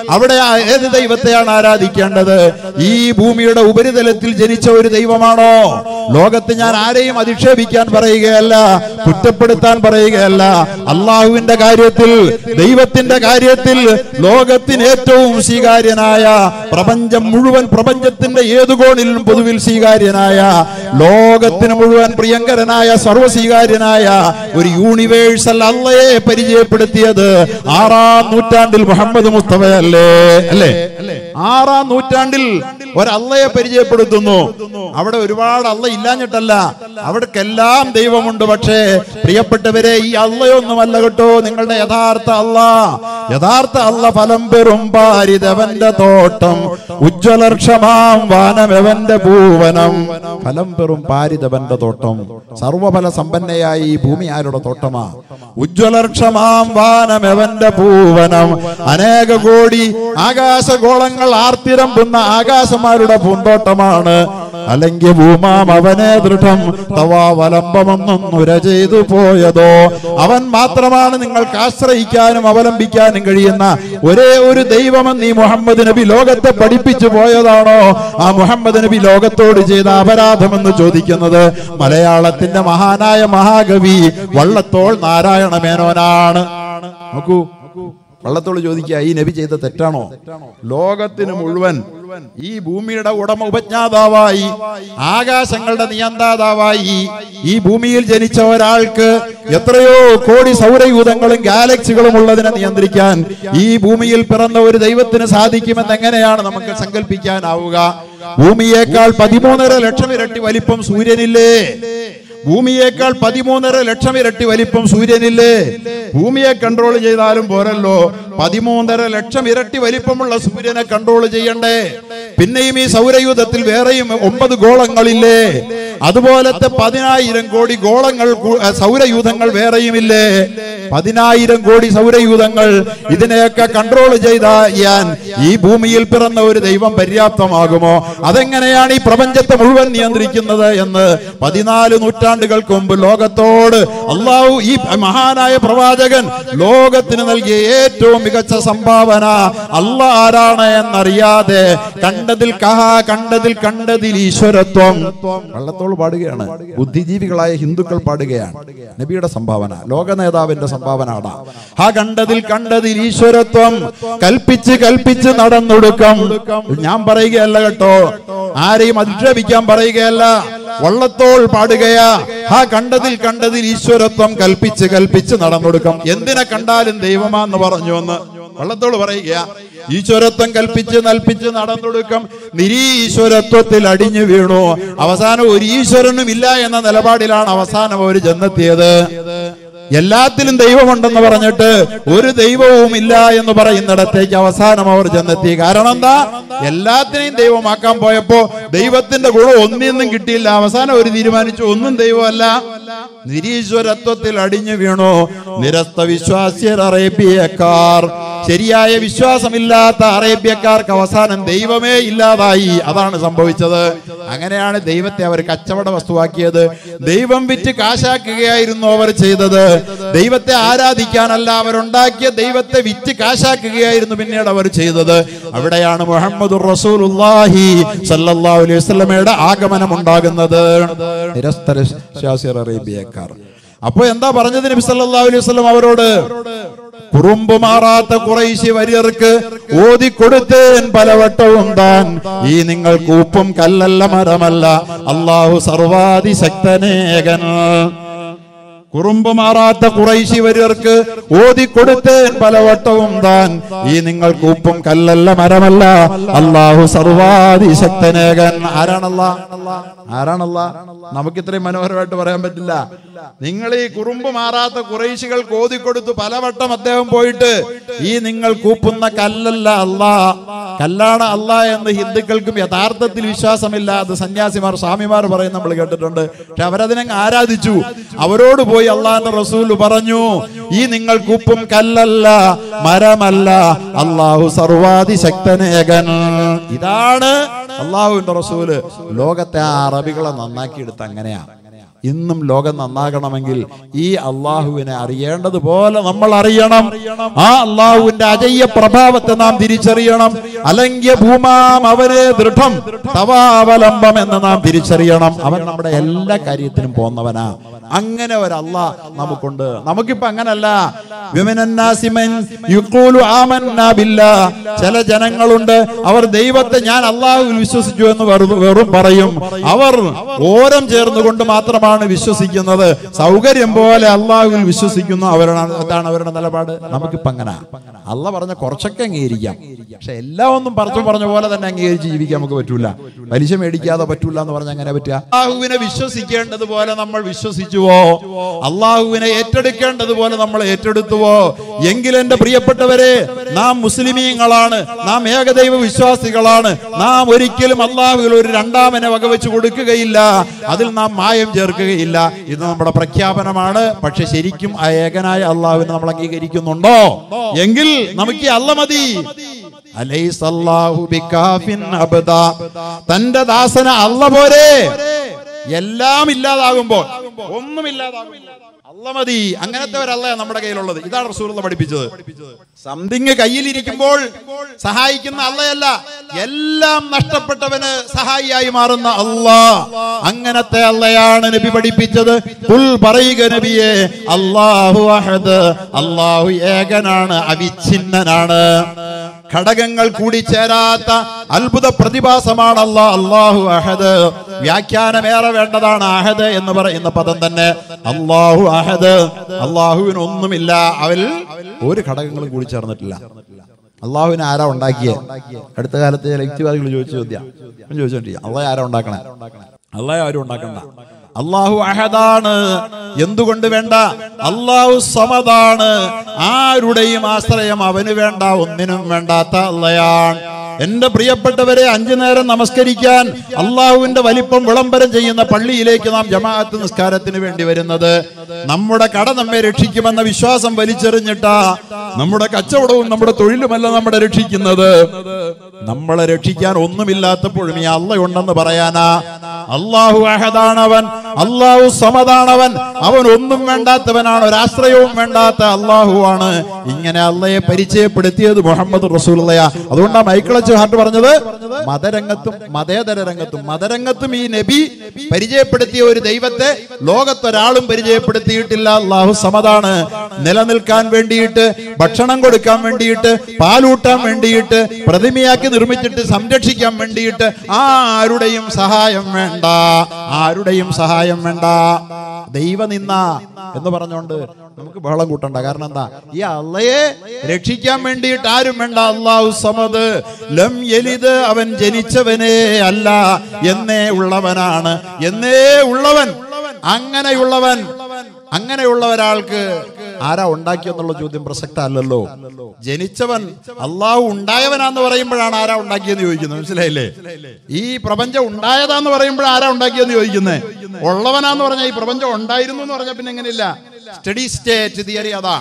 അവിടെ ആ ഏത് ദൈവത്തെയാണ് ആരാധിക്കേണ്ടത് ഈ ഭൂമിയുടെ ഉപരിതലത്തിൽ ജനിച്ച ഒരു ദൈവമാണോ ലോകത്ത് ഞാൻ ആരെയും അധിക്ഷേപിക്കാൻ പറയുകയല്ല കുറ്റപ്പെടുത്താൻ പറയുകയല്ല അള്ളാഹുവിന്റെ കാര്യത്തിൽ ദൈവത്തിന്റെ കാര്യത്തിൽ ലോകത്തിന് ഏറ്റവും സ്വീകാര്യനായ പ്രപഞ്ചം മുഴുവൻ പ്രപഞ്ചത്തിന്റെ ഏതു കോണിലും പൊതുവിൽ സ്വീകാര്യനായ ലോകത്തിന് മുഴുവൻ പ്രിയങ്കരനായ സർവസ്വീകാര്യനായ ഒരു യൂണിവേഴ്സൽ അള്ളയെ പരിചയപ്പെടുത്തിയത് ആറാം നൂറ്റാണ്ടിൽ മുഹമ്മദ് മുസ്തഫയല്ലേ അല്ലേ ആറാം നൂറ്റാണ്ടിൽ ഒരള്ളയെ പരിചയപ്പെടുത്തുന്നു അവിടെ ഒരുപാട് അള്ള ഇല്ലാഞ്ഞിട്ടല്ല അവിടേക്കെല്ലാം ദൈവമുണ്ട് പക്ഷേ പ്രിയപ്പെട്ടവരെ ഈ അള്ളയൊന്നുമല്ല കേട്ടോ നിങ്ങളുടെ യഥാർത്ഥ അള്ള യഥാർത്ഥ അള്ള ഫലം പെറും പാരിതവന്റെ തോട്ടം ഉജ്ജ്വലർക്ഷമാം വാനമെവന്റെ പൂവനം ഫലം പെറും പാരിതവന്റെ തോട്ടം സർവഫല സമ്പന്നയായ ഈ ഭൂമി ആരുടെ തോട്ടമാ ഉജ്ജ്വലർക്ഷമാം വാനമെവന്റെ പൂവനം അനേക കോടി ആകാശഗോളങ്ങൾ ആർത്തിരമ്പുന്ന ആകാശമാരുടെ പൂന്തോട്ടമാണ് അല്ലെങ്കിൽ ഭൂമാം അവനെ ദൃഢം തവാവലംബമെന്നൊന്നുര ചെയ്തു പോയതോ അവൻ മാത്രമാണ് നിങ്ങൾക്ക് ആശ്രയിക്കാനും അവലംബിക്കാനും കഴിയുന്ന ഒരേ ഒരു ദൈവമെന്ന് ഈ മുഹമ്മദ് നബി ലോകത്തെ പഠിപ്പിച്ചു പോയതാണോ ആ മുഹമ്മദ് നബി ലോകത്തോട് ചെയ്ത അപരാധമെന്ന് ചോദിക്കുന്നത് മലയാളത്തിന്റെ മഹാനായ മഹാകവി വള്ളത്തോൾ നാരായണ മേനോനാണ് നോക്കൂ വള്ളത്തോട് ചോദിക്കുക ഈ നബി ചെയ്ത തെറ്റാണോ ലോകത്തിന് മുഴുവൻ ഈ ഭൂമിയുടെ ഉടമ ഉപജ്ഞാതാവായി ആകാശങ്ങളുടെ നിയന്താതാവായി ഈ ഭൂമിയിൽ ജനിച്ച ഒരാൾക്ക് എത്രയോ കോടി സൗരയൂഥങ്ങളും ഗാലക്സികളും ഉള്ളതിനെ നിയന്ത്രിക്കാൻ ഈ ഭൂമിയിൽ പിറന്ന ഒരു ദൈവത്തിന് സാധിക്കുമെന്ന് എങ്ങനെയാണ് നമുക്ക് സങ്കല്പിക്കാനാവുക ഭൂമിയേക്കാൾ പതിമൂന്നര ലക്ഷം ഇരട്ടി വലിപ്പം സൂര്യനില്ലേ ഭൂമിയേക്കാൾ പതിമൂന്നര ലക്ഷം ഇരട്ടി വലിപ്പം സൂര്യനില്ലേ ഭൂമിയെ കൺട്രോൾ ചെയ്താലും പോരല്ലോ പതിമൂന്നര ലക്ഷം ഇരട്ടി വലിപ്പമുള്ള സൂര്യനെ കൺട്രോൾ ചെയ്യണ്ടേ പിന്നെയും ഈ സൗരയൂഥത്തിൽ വേറെയും ഒമ്പത് ഗോളങ്ങളില്ലേ അതുപോലത്തെ പതിനായിരം കോടി ഗോളങ്ങൾ കു- അഹ് സൗരയൂഥങ്ങൾ വേറെയുമില്ലേ പതിനായിരം കോടി സൗരയൂഥങ്ങൾ ഇതിനെയൊക്കെ കൺട്രോൾ ചെയ്താൻ ഈ ഭൂമിയിൽ പിറന്ന ഒരു ദൈവം പര്യാപ്തമാകുമോ അതെങ്ങനെയാണ് ഈ പ്രപഞ്ചത്തെ മുഴുവൻ നിയന്ത്രിക്കുന്നത് എന്ന് പതിനാല് നൂറ്റാണ്ടുകൾക്ക് മുമ്പ് ലോകത്തോട് അള്ളാഹു ഈ മഹാനായ പ്രവാചകൻ ലോകത്തിന് നൽകിയ ഏറ്റവും മികച്ച സംഭാവന അല്ല ആരാണ് എന്നറിയാതെ കണ്ടതിൽ കഹ കണ്ടതിൽ കണ്ടതിൽ ഈശ്വരത്വം വള്ളത്തോൾ പാടുകയാണ് ബുദ്ധിജീവികളായ ഹിന്ദുക്കൾ പാടുകയാണ് നബിയുടെ സംഭാവന ലോക നേതാവിന്റെ സംഭാവന ആണ് ആ കണ്ടതിൽ കണ്ടതിൽ ഈശ്വരത്വം കൽപ്പിച്ച് കൽപ്പിച്ച് നടന്നൊടുക്കം ഞാൻ പറയുകയല്ല കേട്ടോ ആരെയും അധിക്ഷേപിക്കാൻ പറയുകയല്ല വള്ളത്തോൾ പാടുകയാ ആ കണ്ടതിൽ കണ്ടതിൽ ഈശ്വരത്വം കൽപ്പിച്ച് കൽപ്പിച്ച് നടന്നൊടുക്കം എന്തിനെ കണ്ടാലും ദൈവമാന്ന് പറഞ്ഞു എന്ന് വള്ളത്തോൾ പറയുക ഈശ്വരത്വം കൽപ്പിച്ച് നൽപ്പിച്ച് നടന്നൊടുക്കം നിരീശ്വരത്വത്തിൽ അടിഞ്ഞു വീണു അവസാനം ഒരു ഈശ്വരനും ഇല്ല എന്ന നിലപാടിലാണ് അവസാനം അവർ ചെന്നെത്തിയത് എല്ലാത്തിലും ദൈവമുണ്ടെന്ന് പറഞ്ഞിട്ട് ഒരു ദൈവവും ഇല്ല എന്ന് പറയുന്നിടത്തേക്ക് അവസാനം അവർ ചെന്നെത്തി കാരണം എന്താ എല്ലാത്തിനെയും ദൈവമാക്കാൻ പോയപ്പോ ദൈവത്തിന്റെ ഗുണം ഒന്നിന്നും കിട്ടിയില്ല അവസാനം അവർ തീരുമാനിച്ചു ഒന്നും ദൈവമല്ല നിരീശ്വരത്വത്തിൽ അടിഞ്ഞു വീണു നിരസ്ത വിശ്വാസ്യർ അറേബ്യക്കാർ ശരിയായ വിശ്വാസമില്ലാത്ത അറേബ്യക്കാർക്ക് അവസാനം ദൈവമേ ഇല്ലാതായി അതാണ് സംഭവിച്ചത് അങ്ങനെയാണ് ദൈവത്തെ അവർ കച്ചവട വസ്തുവാക്കിയത് ദൈവം വിറ്റ് കാശാക്കുകയായിരുന്നു അവർ ചെയ്തത് ദൈവത്തെ ആരാധിക്കാനല്ല അവരുണ്ടാക്കിയ ദൈവത്തെ വിറ്റ് കാശാക്കുകയായിരുന്നു പിന്നീട് അവർ ചെയ്തത് അവിടെയാണ് മുഹമ്മദ് റസൂലുള്ളാഹി സല്ലല്ലാഹു അലൈഹി വസല്ലമയുടെ ആഗമനം ഉണ്ടാകുന്നത് നിരസ്തര ശാസിർ അറേബ്യക്കാർ അപ്പൊ എന്താ പറഞ്ഞത് നബി സല്ലല്ലാഹു അലൈഹി വസല്ലം അവരോട് കുറുമ്പ് മാറാത്ത കുറൈശി വര്യർക്ക് ഓതിക്കൊടുത്തേൻ പലവട്ടവും താൻ ഈ നിങ്ങൾ കൂപ്പും കല്ലല്ല മരമല്ല അള്ളാഹു സർവാതിശക്തനേകൻ കുറുമ്പ് മാറാത്ത കുറൈശി വര്യർക്ക് ഓതിക്കൊടുത്തേൻ പലവട്ടവും താൻ ഈ നിങ്ങൾ കൂപ്പും കല്ലല്ല മരമല്ല അള്ളാഹു സർവാതിശക്തനേകൻ ആരാണല്ല ആരാണല്ല നമുക്ക് ഇത്രയും മനോഹരമായിട്ട് പറയാൻ പറ്റില്ല നിങ്ങൾ ഈ കുറുമ്പ് മാറാത്ത കുറൈശികൾക്ക് ഓതിക്കൊടുത്തു പലവട്ടം അദ്ദേഹം പോയിട്ട് ഈ നിങ്ങൾ കൂപ്പുന്ന കല്ലല്ല അല്ലാ കല്ലാണ് അല്ല എന്ന് ഹിന്ദുക്കൾക്കും യഥാർത്ഥത്തിൽ വിശ്വാസമില്ല അത് സന്യാസിമാർ സ്വാമിമാർ പറയും നമ്മൾ കേട്ടിട്ടുണ്ട് പക്ഷെ അവരതിനങ്ങ് ആരാധിച്ചു അവരോട് പോയി അള്ളാന്റെ റസൂൽ പറഞ്ഞു ഈ നിങ്ങൾ കൂപ്പും കല്ലല്ല മരമല്ല അള്ളാഹു സർവാതിശക്തനേകൻ ഇതാണ് അള്ളാഹുവിന്റെ റസൂല് ലോകത്തെ ആ അറബികളെ നന്നാക്കിയെടുത്ത് അങ്ങനെയാ ഇന്നും ലോകം നന്നാകണമെങ്കിൽ ഈ അള്ളാഹുവിനെ അറിയേണ്ടതുപോലെ നമ്മൾ അറിയണം ആ അള്ളാഹുവിന്റെ അജയ്യ പ്രഭാവത്തെ നാം തിരിച്ചറിയണം അലങ്ക്യ ഭൂമാം അവനെ ദൃഢം തവാവലംബം എന്ന് നാം തിരിച്ചറിയണം അവൻ നമ്മുടെ എല്ലാ കാര്യത്തിനും പോന്നവനാ അങ്ങനെ ഒരു അള്ളാഹ് നമുക്കുണ്ട് നമുക്കിപ്പോ അങ്ങനല്ല വിമനന്നാസിമൻ യുഖൂലു ആമന്നാ ബില്ലാ. ചില ജനങ്ങളുണ്ട് അവർ ദൈവത്തെ ഞാൻ അള്ളാഹുവിൽ വിശ്വസിച്ചു എന്ന് വെറു- വെറും പറയും അവർ ഓരം ചേർന്നുകൊണ്ട് മാത്രമാണ് വിശ്വസിക്കുന്നത് സൗകര്യം പോലെ അള്ളാഹുവിൽ വിശ്വസിക്കുന്നു അവരാണ് അതാണ് അവരുടെ നിലപാട് നമുക്കിപ്പോ അങ്ങനെ അല്ല പറഞ്ഞ കുറച്ചൊക്കെ അംഗീകരിക്കാം പക്ഷെ എല്ലാം ഒന്നും പറഞ്ഞു പറഞ്ഞ പോലെ തന്നെ അംഗീകരിച്ച് ജീവിക്കാൻ നമുക്ക് പറ്റൂല പലിശ മേടിക്കാതെ പറ്റൂല എന്ന് പറഞ്ഞ അങ്ങനെ പറ്റുക അള്ളാഹുവിനെ വിശ്വസിക്കേണ്ടതുപോലെ നമ്മൾ വിശ്വസിച്ചുവോ അള്ളാഹുവിനെ ഏറ്റെടുക്കേണ്ടതുപോലെ നമ്മൾ ഏറ്റെടുത്തുവോ എങ്കിൽ എന്റെ പ്രിയപ്പെട്ടവരെ നാം മുസ്ലിമീങ്ങളാണ് നാം ഏകദൈവ വിശ്വാസികളാണ് നാം ഒരിക്കലും അള്ളാഹുവിൽ ഒരു രണ്ടാമനെ വകവെച്ച് കൊടുക്കുകയില്ല അതിൽ നാം മായം ചേർക്കുകയില്ല ഇത് നമ്മുടെ പ്രഖ്യാപനമാണ് പക്ഷെ ശരിക്കും ആ ഏകനായ അള്ളാഹുവിനെ നമ്മൾ അംഗീകരിക്കുന്നുണ്ടോ എങ്കിൽ നമുക്ക് ഈ അല്ല മതി അലൈസല്ലാഹു ബികാഫിൻ അബ്ദാ. തന്റെ ദാസന അല്ല പോരെ എല്ലാം ഇല്ലാതാകുമ്പോൾ ഒന്നും ഇല്ലാതാകുമ്പോൾ അല്ല മതി അങ്ങനത്തെ ഒരല്ല നമ്മുടെ കയ്യിലുള്ളത് ഇതാണ് റസൂലുള്ള പഠിപ്പിച്ചത് സംതിങ് കയ്യിലിരിക്കുമ്പോൾ സഹായിക്കുന്ന അല്ലയല്ല എല്ലാം നഷ്ടപ്പെട്ടവന് സഹായിയായി മാറുന്ന അല്ലാ അങ്ങനത്തെ അല്ലയാണ് നബി പഠിപ്പിച്ചത് കുൽ പറയുക നബിയെ അല്ലാഹു അഹദ് അല്ലാഹു ഏകനാണ് അവിഛിന്നനാണ് ഘടകങ്ങൾ കൂടി ചേരാത്ത അത്ഭുത പ്രതിഭാസമാണ് അല്ലാ അല്ലാഹു അഹദ് വ്യാഖ്യാനമേറെ വേണ്ടതാണ് അഹദ് എന്ന് പറയുന്ന പദം തന്നെ അല്ലാഹു അഹദ് അള്ളാഹുവിന് ഒന്നുമില്ല അവൽ ഒരു ഘടകങ്ങളും കൂടി ചേർന്നിട്ടില്ല അള്ളാഹുവിനെ ആരാ ഉണ്ടാക്കിയേ അടുത്ത കാലത്ത് ചില യുക്തിവാദികൾ ചോദിച്ച ചോദ്യം ചോദിച്ചോണ്ടിരിക്കുക അള്ളാഹ് ആരാ ഉണ്ടാക്കണേ അള്ളാഹ് ആരും ഉണ്ടാക്കണ്ട അള്ളാഹു അഹദാണ് എന്തുകൊണ്ട് വേണ്ട അള്ളാഹു സമതാണ് ആരുടെയും ആശ്രയം അവന് വേണ്ട ഒന്നിനും വേണ്ടാത്ത അള്ളയാണ് എന്റെ പ്രിയപ്പെട്ടവരെ അഞ്ചു നേരം നമസ്കരിക്കാൻ അള്ളാഹുവിന്റെ വലിപ്പം വിളംബരം ചെയ്യുന്ന പള്ളിയിലേക്ക് നാം ജമാഅത്ത് നിസ്കാരത്തിന് വേണ്ടി വരുന്നത് നമ്മുടെ കട നമ്മെ രക്ഷിക്കുമെന്ന വിശ്വാസം വലിച്ചെറിഞ്ഞിട്ടാ നമ്മുടെ കച്ചവടവും നമ്മുടെ തൊഴിലുമല്ല നമ്മളെ രക്ഷിക്കുന്നത് നമ്മളെ രക്ഷിക്കാൻ ഒന്നുമില്ലാത്തപ്പോഴും ഈ അല്ല ഉണ്ടെന്ന് പറയാനാ അള്ളാഹു അഹദാണവൻ അള്ളാഹു സമതാണവൻ അവൻ ഒന്നും വേണ്ടാത്തവനാണ് ഒരാശ്രയവും വേണ്ടാത്ത അള്ളാഹുവാണ് ഇങ്ങനെ അള്ളയെ പരിചയപ്പെടുത്തിയത് മുഹമ്മദ് റസൂലയ അതുകൊണ്ടാണ് മൈക്കിളച്ച് ഹാർട്ട് പറഞ്ഞത് മതരംഗത്തും മതേതര രംഗത്തും മതരംഗത്തും ഈ നബി പരിചയപ്പെടുത്തിയ ഒരു ദൈവത്തെ ലോകത്തൊരാളും പരിചയപ്പെടുത്തിയിട്ടില്ല അള്ളാഹു സമതാണ് നിലനിൽക്കാൻ വേണ്ടിയിട്ട് ഭക്ഷണം കൊടുക്കാൻ വേണ്ടിയിട്ട് പാലൂട്ടാൻ വേണ്ടിയിട്ട് പ്രതിമയാക്കി നിർമ്മിച്ചിട്ട് സംരക്ഷിക്കാൻ വേണ്ടിയിട്ട് ആരുടെയും സഹായം വേണ്ട ആരുടെയും സഹായം വേണ്ട ദൈവനിന്ന എന്ന് പറഞ്ഞുകൊണ്ട് നമുക്ക് ബഹളം കൂട്ടണ്ട കാരണം എന്താ ഈ അള്ളയെ രക്ഷിക്കാൻ വേണ്ടിയിട്ട് ആരും വേണ്ട അള്ളാഹു സമത് ലം യലിത് അവൻ ജനിച്ചവനേ അല്ല എന്നേ ഉള്ളവനാണ് എന്നേ ഉള്ളവൻ അങ്ങനെയുള്ളവൻ അങ്ങനെയുള്ള ഒരാൾക്ക് ആരാ ഉണ്ടാക്കിയെന്നുള്ള ചോദ്യം പ്രസക്ത അല്ലല്ലോ ജനിച്ചവൻ അള്ളാഹു ഉണ്ടായവനാന്ന് പറയുമ്പോഴാണ് ആരാ ഉണ്ടാക്കിയെന്ന് ചോദിക്കുന്നത് മനസ്സിലായില്ലേ ഈ പ്രപഞ്ചം ഉണ്ടായതാന്ന് പറയുമ്പോൾ ആരാ ഉണ്ടാക്കിയെന്ന് ചോദിക്കുന്നത് ഉള്ളവനാന്ന് പറഞ്ഞാൽ ഈ പ്രപഞ്ചം ഉണ്ടായിരുന്നു എന്ന് പറഞ്ഞാൽ പിന്നെ എങ്ങനെയില്ല സ്റ്റഡി സ്റ്റേറ്റ് തിയറി അതാ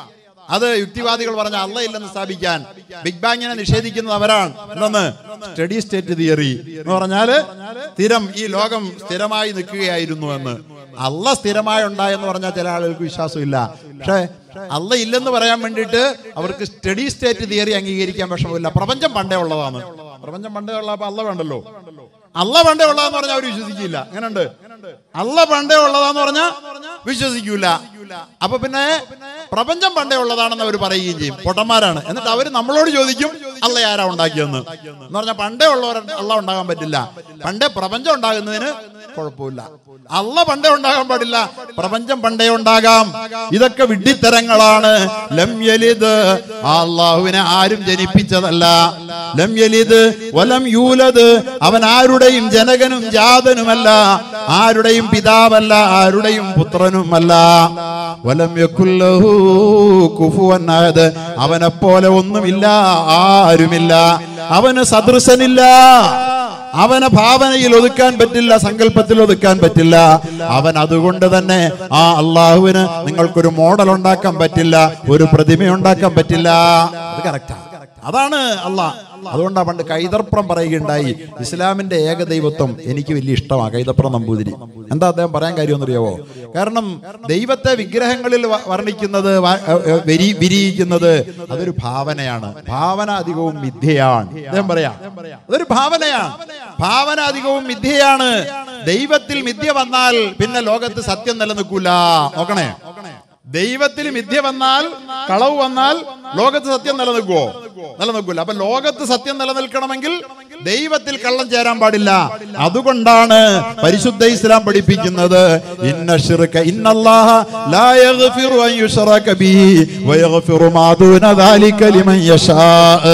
അത് യുക്തിവാദികൾ പറഞ്ഞ അല്ല ഇല്ലെന്ന് സ്ഥാപിക്കാൻ ബിഗ് ബാങ്ങിനെ നിഷേധിക്കുന്നത് അവരാണ് എന്തെന്ന് സ്റ്റഡി സ്റ്റേറ്റ് തിയറി എന്ന് പറഞ്ഞാല് സ്ഥിരം ഈ ലോകം സ്ഥിരമായി നിൽക്കുകയായിരുന്നു എന്ന് അല്ല സ്ഥിരമായി ഉണ്ടായെന്ന് പറഞ്ഞാൽ ചില ആളുകൾക്ക് വിശ്വാസമില്ല പക്ഷേ അല്ല ഇല്ലെന്ന് പറയാൻ വേണ്ടിയിട്ട് അവർക്ക് സ്റ്റഡി സ്റ്റേറ്റ് തിയറി അംഗീകരിക്കാൻ വിഷമമില്ല പ്രപഞ്ചം പണ്ടേ ഉള്ളതാണ് പ്രപഞ്ചം പണ്ടേ ഉള്ള അപ്പൊ അല്ല വേണ്ടല്ലോ അല്ല പണ്ടേ ഉള്ളതാന്ന് പറഞ്ഞാൽ അവർ വിശ്വസിക്കില്ല എങ്ങനെയുണ്ട് അല്ല പണ്ടേ ഉള്ളതാന്ന് പറഞ്ഞാൽ വിശ്വസിക്കൂല അപ്പൊ പിന്നെ പ്രപഞ്ചം പണ്ടേ ഉള്ളതാണെന്ന് അവർ പറയുകയും ചെയ്യും പൊട്ടന്മാരാണ് എന്നിട്ട് അവർ നമ്മളോട് ചോദിക്കും അല്ല ആരാ ഉണ്ടാക്കിയെന്ന് എന്ന് പറഞ്ഞാൽ പണ്ടേ ഉള്ളവർ അല്ല ഉണ്ടാകാൻ പറ്റില്ല പണ്ടേ പ്രപഞ്ചം ഉണ്ടാകുന്നതിന് കുഴപ്പമില്ല അല്ല പണ്ടേ ഉണ്ടാകാൻ പാടില്ല പ്രപഞ്ചം പണ്ടേ ഉണ്ടാകാം ഇതൊക്കെ വിഡ്ഢിത്തരങ്ങളാണ് ലം യലിദ് ആ അള്ളാഹുവിനെ ആരും ജനിപ്പിച്ചതല്ല ലം യലിദ് വലം യൂലത് അവൻ ആരുടെയും ജനകനും ജാതനുമല്ല ആരുടെയും പിതാവല്ല ആരുടെയും പുത്രനുമല്ല വലം യക്കുല്ലഹു കുഫുവൻ അഹദ് അവനെ പോലെ ഒന്നുമില്ല ആരുമില്ല അവന് സദൃശനില്ല അവനെ ഭാവനയിൽ ഒതുക്കാൻ പറ്റില്ല സങ്കല്പത്തിൽ ഒതുക്കാൻ പറ്റില്ല അവൻ അതുകൊണ്ട് തന്നെ ആ അള്ളാഹുവിന് നിങ്ങൾക്കൊരു മോഡൽ ഉണ്ടാക്കാൻ പറ്റില്ല ഒരു പ്രതിമ ഉണ്ടാക്കാൻ പറ്റില്ല അത് കറക്റ്റാ അതാണ് അള്ളാഹ് അതുകൊണ്ടാണ് പണ്ട് കൈതർപ്രം പറയുകയുണ്ടായി ഇസ്ലാമിന്റെ ഏകദൈവത്വം എനിക്ക് വലിയ ഇഷ്ടമാണ് കൈതപ്രം നമ്പൂതിരി എന്താ അദ്ദേഹം പറയാൻ കാര്യമെന്നറിയാവോ കാരണം ദൈവത്തെ വിഗ്രഹങ്ങളിൽ വ- വർണ്ണിക്കുന്നത് വ- ഏ, ഏ, വിരി- വിരിയിക്കുന്നത് അതൊരു ഭാവനയാണ് ഭാവന അധികവും മിഥ്യയാണ് അദ്ദേഹം പറയാ അതൊരു ഭാവനയാണ് ഭാവന അധികവും മിഥ്യയാണ് ദൈവത്തിൽ മിഥ്യ വന്നാൽ പിന്നെ ലോകത്ത് സത്യം നിലനിൽക്കൂല നോക്കണേ ദൈവത്തിൽ മിഥ്യ വന്നാൽ കളവ് വന്നാൽ ലോകത്ത് സത്യം നിലനിൽക്കുവോ നിലനിൽക്കൂല അപ്പൊ ലോകത്ത് സത്യം നിലനിൽക്കണമെങ്കിൽ ദൈവത്തിൽ കള്ളം ചേരാൻ പാടില്ല അതുകൊണ്ടാണ് പരിശുദ്ധ ഇസ്ലാം പഠിപ്പിക്കുന്നത് ഇന്ന ശിർക ഇന്നല്ലാഹ ലാ യഗ്ഫിറു അൻ യുശ്റക ബിഹി വയഗ്ഫിറു മാ ദൂന ദാലിക ലിമൻ യശാ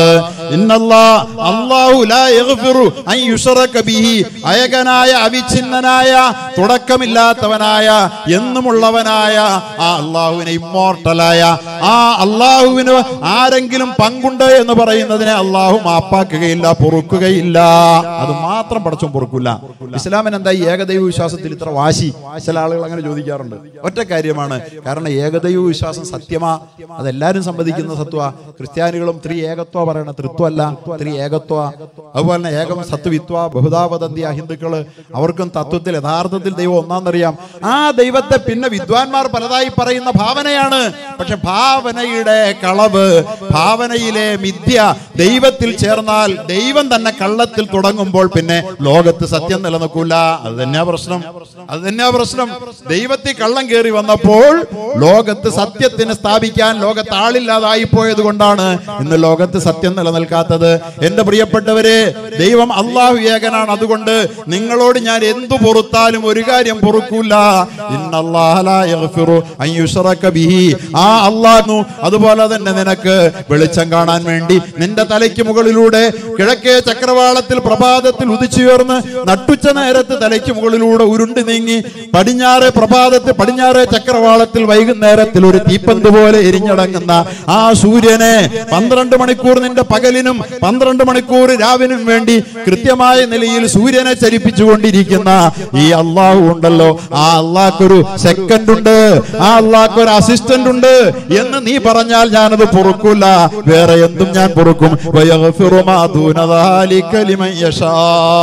ഇന്നല്ലാഹ അല്ലാഹു ലാ യഗ്ഫിറു അൻ യുശ്റക ബിഹി അയകനായ അവിഛിന്നനായ തുടക്കമില്ലാത്തവനായ എന്നുമുള്ളവനായ ആ അള്ളാഹുവിനെ ഇമ്മോർട്ടലായ ആ അള്ളാഹുവിന് ആരെങ്കിലും പങ്കുണ്ട് എന്ന് പറയുന്നതിനെ അള്ളാഹു മാപ്പാക്കുകയില്ല പൊറുക്കുകയില്ല അത് മാത്രം പടച്ചും പൊറുക്കില്ല ഇസ്ലാമിന് എന്താ ഈ ഏകദൈവ വിശ്വാസത്തിൽ ഇത്ര വാശി ചില ആളുകൾ അങ്ങനെ ചോദിക്കാറുണ്ട് ഒറ്റ കാര്യമാണ് കാരണം ഏകദൈവ വിശ്വാസം സത്യമാ അതെല്ലാരും സമ്മതിക്കുന്ന സത്വ ക്രിസ്ത്യാനികളും ത്രീ ഏകത്വ പറയണ തൃത്വമല്ല ത്രീ ഏകത്വ അതുപോലെ തന്നെ ഏകം സത്വവിത്വ ബഹുദാവതന്തിയ ഹിന്ദുക്കള് അവർക്കും തത്വത്തിൽ യഥാർത്ഥത്തിൽ ദൈവം ഒന്നാന്നറിയാം ആ ദൈവത്തെ പിന്നെ വിദ്വാൻമാർ പലതായി പറയുന്ന ഭാവനയാണ് പക്ഷെ ഭാവനയുടെ കളവ് ഭാവനയിലെ മിഥ്യ ദൈവത്തിൽ ചേർന്നാൽ ദൈവം തന്നെ കള്ളത്തിൽ തുടങ്ങുമ്പോൾ പിന്നെ ലോകത്ത് സത്യം നിലനിൽക്കൂല അത് തന്നെയാ പ്രശ്നം അത് തന്നെയാ പ്രശ്നം ദൈവത്തിൽ കള്ളം കയറി വന്നപ്പോൾ ലോകത്ത് സത്യത്തിന് സ്ഥാപിക്കാൻ ലോകത്ത് ആളില്ലാതായി പോയത് കൊണ്ടാണ് ഇന്ന് ലോകത്ത് സത്യം നിലനിൽക്കാത്തത് എന്റെ പ്രിയപ്പെട്ടവരെ ദൈവം അള്ളാഹു ഏകനാണ് അതുകൊണ്ട് നിങ്ങളോട് ഞാൻ എന്തു പൊറുത്താലും ഒരു കാര്യം പൊറുക്കൂല ഇന്നല്ലാഹ ലാ യഗ്ഫിറു അൻ യുശ്റക ബിഹി. ആ അള്ളാഹു അതുപോലെ തന്നെ നിനക്ക് വെളിച്ചം കാണാൻ വേണ്ടി നിന്റെ തലയ്ക്ക് മുകളിലൂടെ കിഴക്കേ ചക്രവാളത്തിൽ പ്രഭാതത്തിൽ ഉദിച്ചുയർന്ന് നട്ടുച്ച നേരത്ത് തലയ്ക്ക് മുകളിലൂടെ ഉരുണ്ട് നീങ്ങി പടിഞ്ഞാറ് പ്രഭാതത്തിൽ പടിഞ്ഞാറ് ചക്രവാളത്തിൽ വൈകുന്നേരത്തിൽ ഒരു തീപ്പന്ത് പോലെ എരിഞ്ഞടങ്ങുന്ന ആ സൂര്യനെ പന്ത്രണ്ട് മണിക്കൂർ നിന്റെ പകലിനും പന്ത്രണ്ട് മണിക്കൂർ രാവിനും വേണ്ടി കൃത്യമായ നിലയിൽ സൂര്യനെ ചലിപ്പിച്ചുകൊണ്ടിരിക്കുന്ന ഈ അള്ളാഹു ഉണ്ടല്ലോ ആ അള്ളാഹ്ക്കൊരു സെക്കൻഡ് ഉണ്ട് ആ അള്ളാഹ്ക്കൊരു അസിസ്റ്റന്റ് ഉണ്ട് എന്ന് നീ പറഞ്ഞാൽ ഞാനത് പൊറുക്കൂല വേറെ എന്തും ഞാൻ പൊറുക്കും വയഗ്ഫിറു മാ ദൂന ദാലിക ലിമൻ യശാ.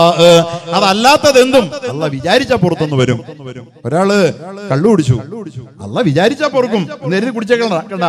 അതല്ലാത്തത് എന്തും അല്ല വിചാരിച്ച പുറത്തുനിന്ന് വരും ഒരാള് കള്ളു കുടിച്ചു അല്ല വിചാരിച്ചാ പൊറുക്കും നേരിട്ട് കുടിച്ചേക്കണ്ട കണ്ട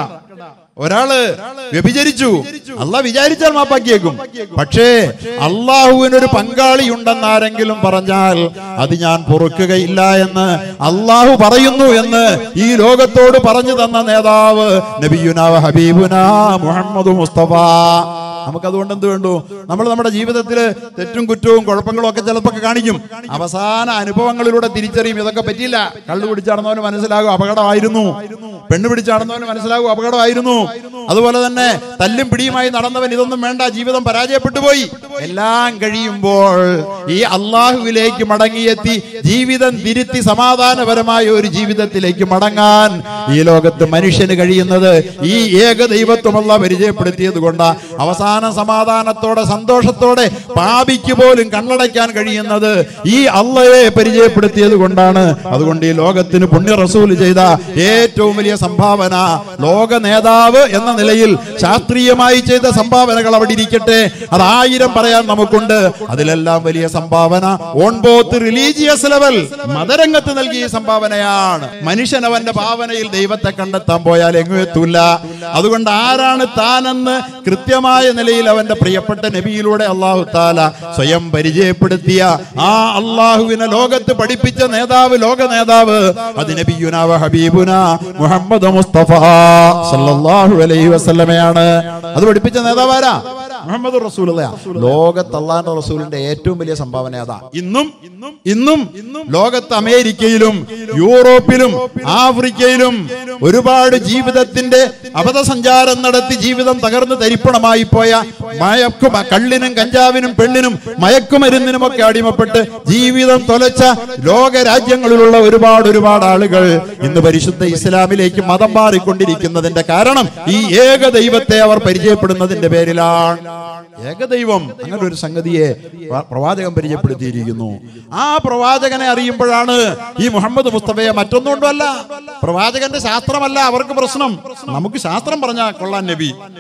ഒരാള് വ്യഭിചരിച്ചു അല്ല വിചാരിച്ചാൽ മാപ്പാക്കിയേക്കും പക്ഷേ അള്ളാഹുവിനൊരു പങ്കാളി ഉണ്ടെന്നാരെങ്കിലും പറഞ്ഞാൽ അത് ഞാൻ പൊറുക്കുകയില്ല എന്ന് അള്ളാഹു പറയുന്നു എന്ന് ഈ ലോകത്തോട് പറഞ്ഞു തന്ന നേതാവ് നബിയുന ഹബീബുന മുഹമ്മദ് മുസ്തഫ നമുക്കതുകൊണ്ട് എന്ത് വേണ്ടു നമ്മൾ നമ്മുടെ ജീവിതത്തിൽ തെറ്റും കുറ്റവും കുഴപ്പങ്ങളും ഒക്കെ ചിലപ്പോൾ ഒക്കെ കാണിക്കും അവസാന അനുഭവങ്ങളിലൂടെ തിരിച്ചറിയും ഇതൊക്കെ പറ്റിയില്ല കള്ളു പിടിച്ചാടുന്നവന് മനസ്സിലാകും അപകടമായിരുന്നു പെണ്ണ് പിടിച്ചാടുന്നവന് മനസ്സിലാകും അപകടമായിരുന്നു അതുപോലെ തന്നെ തല്ലും പിടിയുമായി നടന്നവൻ ഇതൊന്നും വേണ്ട ജീവിതം പരാജയപ്പെട്ടു പോയി എല്ലാം കഴിയുമ്പോൾ ഈ അള്ളാഹുവിലേക്ക് മടങ്ങിയെത്തി ജീവിതം തിരുത്തി സമാധാനപരമായ ഒരു ജീവിതത്തിലേക്ക് മടങ്ങാൻ ഈ ലോകത്ത് മനുഷ്യന് കഴിയുന്നത് ഈ ഏക ദൈവത്വമല്ല പരിചയപ്പെടുത്തിയത് കൊണ്ട് അവസാന സമാധാനത്തോടെ സന്തോഷത്തോടെ പാപിക്ക് പോലും കണ്ണടയ്ക്കാൻ കഴിയുന്നത് ഈ അള്ളയെ പരിചയപ്പെടുത്തിയത് കൊണ്ടാണ് അതുകൊണ്ട് ഈ ലോകത്തിന് പുണ്യ റസൂൽ ചെയ്ത ഏറ്റവും വലിയ സംഭാവന ലോക നേതാവ് എന്ന നിലയിൽ ശാസ്ത്രീയമായി ചെയ്ത സംഭാവനകൾ അവിടെ ഇരിക്കട്ടെ അത് ആയിരം പറയാൻ നമുക്കുണ്ട് അതിലെല്ലാം വലിയ സംഭാവന ഓൺ ബോത്ത് റിലീജിയസ് ലെവൽ മതരംഗത്ത് നൽകിയ സംഭാവനയാണ് മനുഷ്യൻ അവന്റെ ഭാവനയിൽ ദൈവത്തെ കണ്ടെത്താൻ പോയാൽ എങ്ങും എത്തൂല അതുകൊണ്ട് ആരാണ് താനെന്ന് കൃത്യമായ നിലയിൽ അവന്റെ പ്രിയപ്പെട്ട നബിയിലൂടെ അള്ളാഹു താല സ്വയം പരിചയപ്പെടുത്തിയ ആ അള്ളാഹുവിനെ ലോകത്ത് പഠിപ്പിച്ച നേതാവ് ലോക നേതാവ് അത് നബിയുന വ ഹബീബുന മുഹമ്മദ് മുസ്തഫ സല്ലല്ലാഹു അലൈഹി വസല്ലമയാണ് അത് പഠിപ്പിച്ച നേതാവാരാ മുഹമ്മദ് റസൂലുള്ള ലോകത്ത് അള്ളാന്റെ റസൂലിന്റെ ഏറ്റവും വലിയ സംഭാവന അതാ ഇന്നും ഇന്നും ലോകത്ത് അമേരിക്കയിലും യൂറോപ്പിലും ആഫ്രിക്കയിലും ഒരുപാട് ജീവിതത്തിന്റെ അബദ്ധസഞ്ചാരം നടത്തി ജീവിതം തകർന്ന് തരിപ്പണമായി പോയ മയക്കു കള്ളിനും കഞ്ചാവിനും പെണ്ണിനും മയക്കുമരുന്നിനും ഒക്കെ അടിമപ്പെട്ട് ജീവിതം തൊലച്ച ലോക രാജ്യങ്ങളിലുള്ള ഒരുപാട് ഒരുപാട് ആളുകൾ ഇന്ന് പരിശുദ്ധ ഇസ്ലാമിലേക്ക് മതം മാറിക്കൊണ്ടിരിക്കുന്നതിന്റെ കാരണം ഈ ഏക ദൈവത്തെ അവർ പരിചയപ്പെടുന്നതിന്റെ പേരിലാണ് ഏകദൈവം അങ്ങനെ ഒരു സംഗതിയെ പ്ര- പ്രവാചകൻ പരിചയപ്പെടുത്തിയിരിക്കുന്നു ആ പ്രവാചകനെ അറിയുമ്പോഴാണ് ഈ മുഹമ്മദ് മുസ്തഫയെ മറ്റൊന്നുകൊണ്ടല്ല പ്രവാചകന്റെ ശാസ്ത്രമല്ല അവർക്ക് പ്രശ്നം നമുക്ക് ശാസ്ത്രം പറഞ്ഞാൽ കൊള്ളാൻ നബി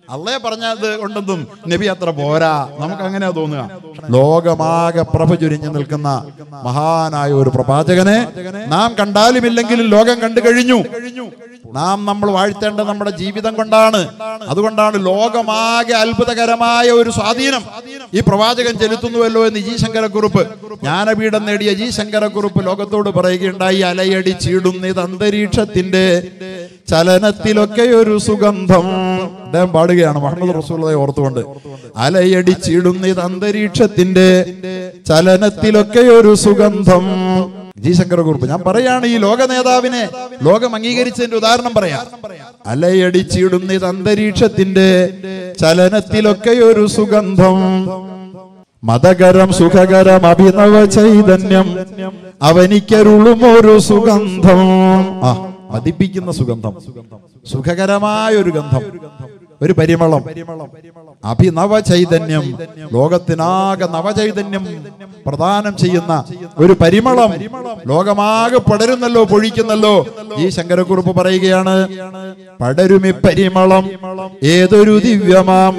അള്ളേ പറഞ്ഞത് കൊണ്ടൊന്നും നബി അത്ര പോരാ നമുക്ക് അങ്ങനെയാ തോന്നുക ലോകമാകെ പ്രഭ ചുരിഞ്ഞു നിൽക്കുന്ന മഹാനായ ഒരു പ്രവാചകനെ നാം കണ്ടാലുമില്ലെങ്കിലും ലോകം കണ്ടു കഴിഞ്ഞു നാം നമ്മൾ വാഴ്ത്തേണ്ട നമ്മുടെ ജീവിതം കൊണ്ടാണ് അതുകൊണ്ടാണ് ലോകമാകെ അത്ഭുതകരമായ ഒരു സ്വാധീനം ഈ പ്രവാചകൻ ചെലുത്തുന്നുവല്ലോ എന്ന് ജി ശങ്കരക്കുറുപ്പ് ജ്ഞാനപീഠം നേടിയ ജി ശങ്കരക്കുറുപ്പ് ലോകത്തോട് പറയുകയുണ്ടായി അലയടിച്ചിടുന്നത് അന്തരീക്ഷത്തിന്റെ ചലനത്തിലൊക്കെ ഒരു സുഗന്ധം അദ്ദേഹം പാടുകയാണ് മുഹമ്മദ് റസൂലെ ഓർത്തുകൊണ്ട് അലയടിച്ചിടുന്നത് അന്തരീക്ഷത്തിന്റെ ചലനത്തിലൊക്കെ ഒരു സുഗന്ധം ജി ശങ്കരകുറുപ്പ് ഞാൻ പറയാണ് ഈ ലോക നേതാവിനെ ലോകം അംഗീകരിച്ചതിന്റെ ഉദാഹരണം പറയാം അലയടിച്ചിടുന്നത് അന്തരീക്ഷത്തിന്റെ ചലനത്തിലൊക്കെ ഒരു സുഗന്ധം മതകരം സുഖകരം അഭിനവ ചൈതന്യം അവനിക്കരുളും ഒരു സുഗന്ധം ആ മതിപ്പിക്കുന്ന സുഗന്ധം സുഖകരമായ ഒരു ഗന്ധം ഒരു പരിമളം അഭിനവ ചൈതന്യം ലോകത്തിനാകെ നവചൈതന്യം പ്രദാനം ചെയ്യുന്ന ഒരു പരിമളം ലോകമാകെ പടരുന്നല്ലോ പൊഴിക്കുന്നല്ലോ ഈ ശങ്കരക്കുറുപ്പ് പറയുകയാണ് പടരുമി പരിമളം ഏതൊരു ദിവ്യമാം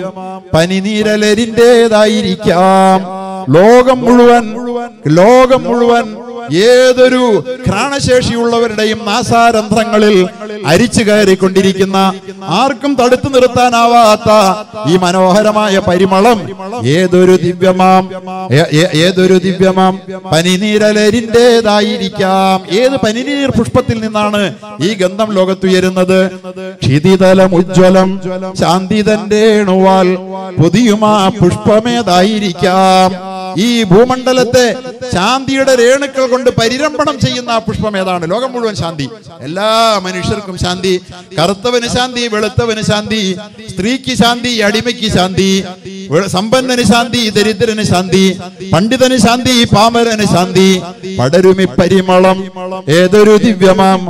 പനിനീരലരിൻ്റെതായിരിക്കാം ലോകം മുഴുവൻ ലോകം മുഴുവൻ ഏതൊരു ഘ്രാണശേഷിയുള്ളവരുടെയും നാസാരന്ധ്രങ്ങളിൽ അരിച്ചു കയറിക്കൊണ്ടിരിക്കുന്ന ആർക്കും തടുത്തു നിർത്താനാവാത്ത ഈ മനോഹരമായ പരിമളം ഏതൊരു ദിവ്യമാം ഏ- ഏ- ഏതൊരു ദിവ്യമാം പനിനീരലരിൻ്റെതായിരിക്കാം ഏത് പനിനീർ പുഷ്പത്തിൽ നിന്നാണ് ഈ ഗന്ധം ലോകത്തുയരുന്നത് ക്ഷിതിതലം ഉജ്ജ്വലം ശാന്തി തന്റെ എണുവാൽ പുതിയുമാ പുഷ്പമേതായിരിക്കാം ഈ ഭൂമണ്ഡലത്തെ ശാന്തിയുടെ രേണുക്കൾ കൊണ്ട് പരിരംഭണം ചെയ്യുന്ന ആ പുഷ്പം ഏതാണ് ലോകം മുഴുവൻ ശാന്തി എല്ലാ മനുഷ്യർക്കും ശാന്തി കറുത്തവന് ശാന്തി വെളുത്തവന് ശാന്തി സ്ത്രീക്ക് ശാന്തി അടിമയ്ക്ക് ശാന്തി വെ- സമ്പന്നന് ശാന്തി ദരിദ്രന് ശാന്തി പണ്ഡിതന് ശാന്തി പാമരന് ശാന്തി പടരുമി പരിമളം ഏതൊരു ദിവ്യമാം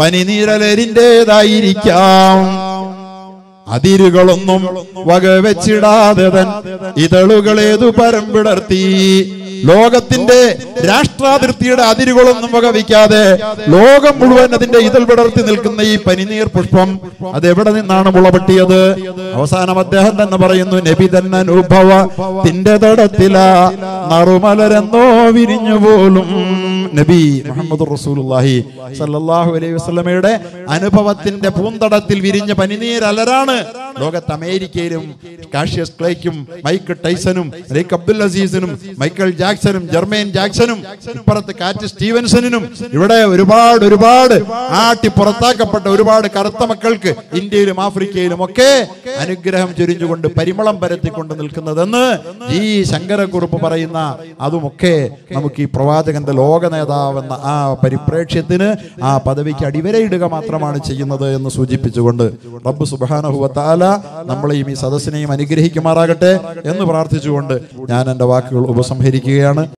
പനിനീരലരിൻ്റെതായിരിക്കാം അതിരുകളൊന്നും വകവെച്ചിടാതെ തൻ ഇതളുകളേതു പരം വിടർത്തി ലോകത്തിന്റെ രാഷ്ട്രാതിർത്തിയുടെ അതിരുകളൊന്നും വകവയ്ക്കാതെ ലോകം മുഴുവൻ അതിന്റെ ഇതൾ വിടർത്തി നിൽക്കുന്ന ഈ പനിനീർ പുഷ്പം അത് എവിടെ നിന്നാണ് മുളപൊട്ടിയത് അവസാനം അദ്ദേഹം തന്നെ പറയുന്നു നബി തന്നെ അനുഭവ തിന്റെ തടത്തില നറുമലരെന്നോ വിരിഞ്ഞു പോലും നബി മുഹമ്മദ് റസൂലുള്ളാഹി സല്ലല്ലാഹു അലൈഹി വസല്ലമയുടെ അനുഭവത്തിന്റെ പൂന്തടത്തിൽ വിരിഞ്ഞ പനിനീരലരാണ് ലോകത്ത് അമേരിക്കയിലും കാഷ്യസ് ക്ലേക്കും മൈക്കിൾ ടൈസനും റേക്ക് അബ്ദുൽ അസീസിനും മൈക്കിൾ ജാക്സനും ജർമൈൻ ജാക്സനും ഇപ്പുറത്ത് കാറ്റ് സ്റ്റീവൻസണിനും ഇവിടെ ഒരുപാട് ഒരുപാട് ആട്ടി പുറത്താക്കപ്പെട്ട ഒരുപാട് കറുത്ത മക്കൾക്ക് ഇന്ത്യയിലും ആഫ്രിക്കയിലും ഒക്കെ അനുഗ്രഹം ചൊരിഞ്ഞുകൊണ്ട് പരിമളം പരത്തിക്കൊണ്ട് നിൽക്കുന്നതെന്ന് ഈ ശങ്കരക്കുറുപ്പ് പറയുന്ന അതുമൊക്കെ നമുക്ക് ഈ പ്രവാചകന്റെ ലോക നേതാവെന്ന ആ പരിപ്രേക്ഷ്യത്തിന് ആ പദവിക്ക് അടിവരയിടുക മാത്രമാണ് ചെയ്യുന്നത് എന്ന് സൂചിപ്പിച്ചുകൊണ്ട് റബ്ബ് സുബാനഹുവത്താല നമ്മളെയും ഈ സദസ്സിനെയും അനുഗ്രഹിക്കുമാറാകട്ടെ എന്ന് പ്രാർത്ഥിച്ചുകൊണ്ട് ഞാൻ എൻ്റെ വാക്കുകൾ ഉപസംഹരിക്കുകയാണ്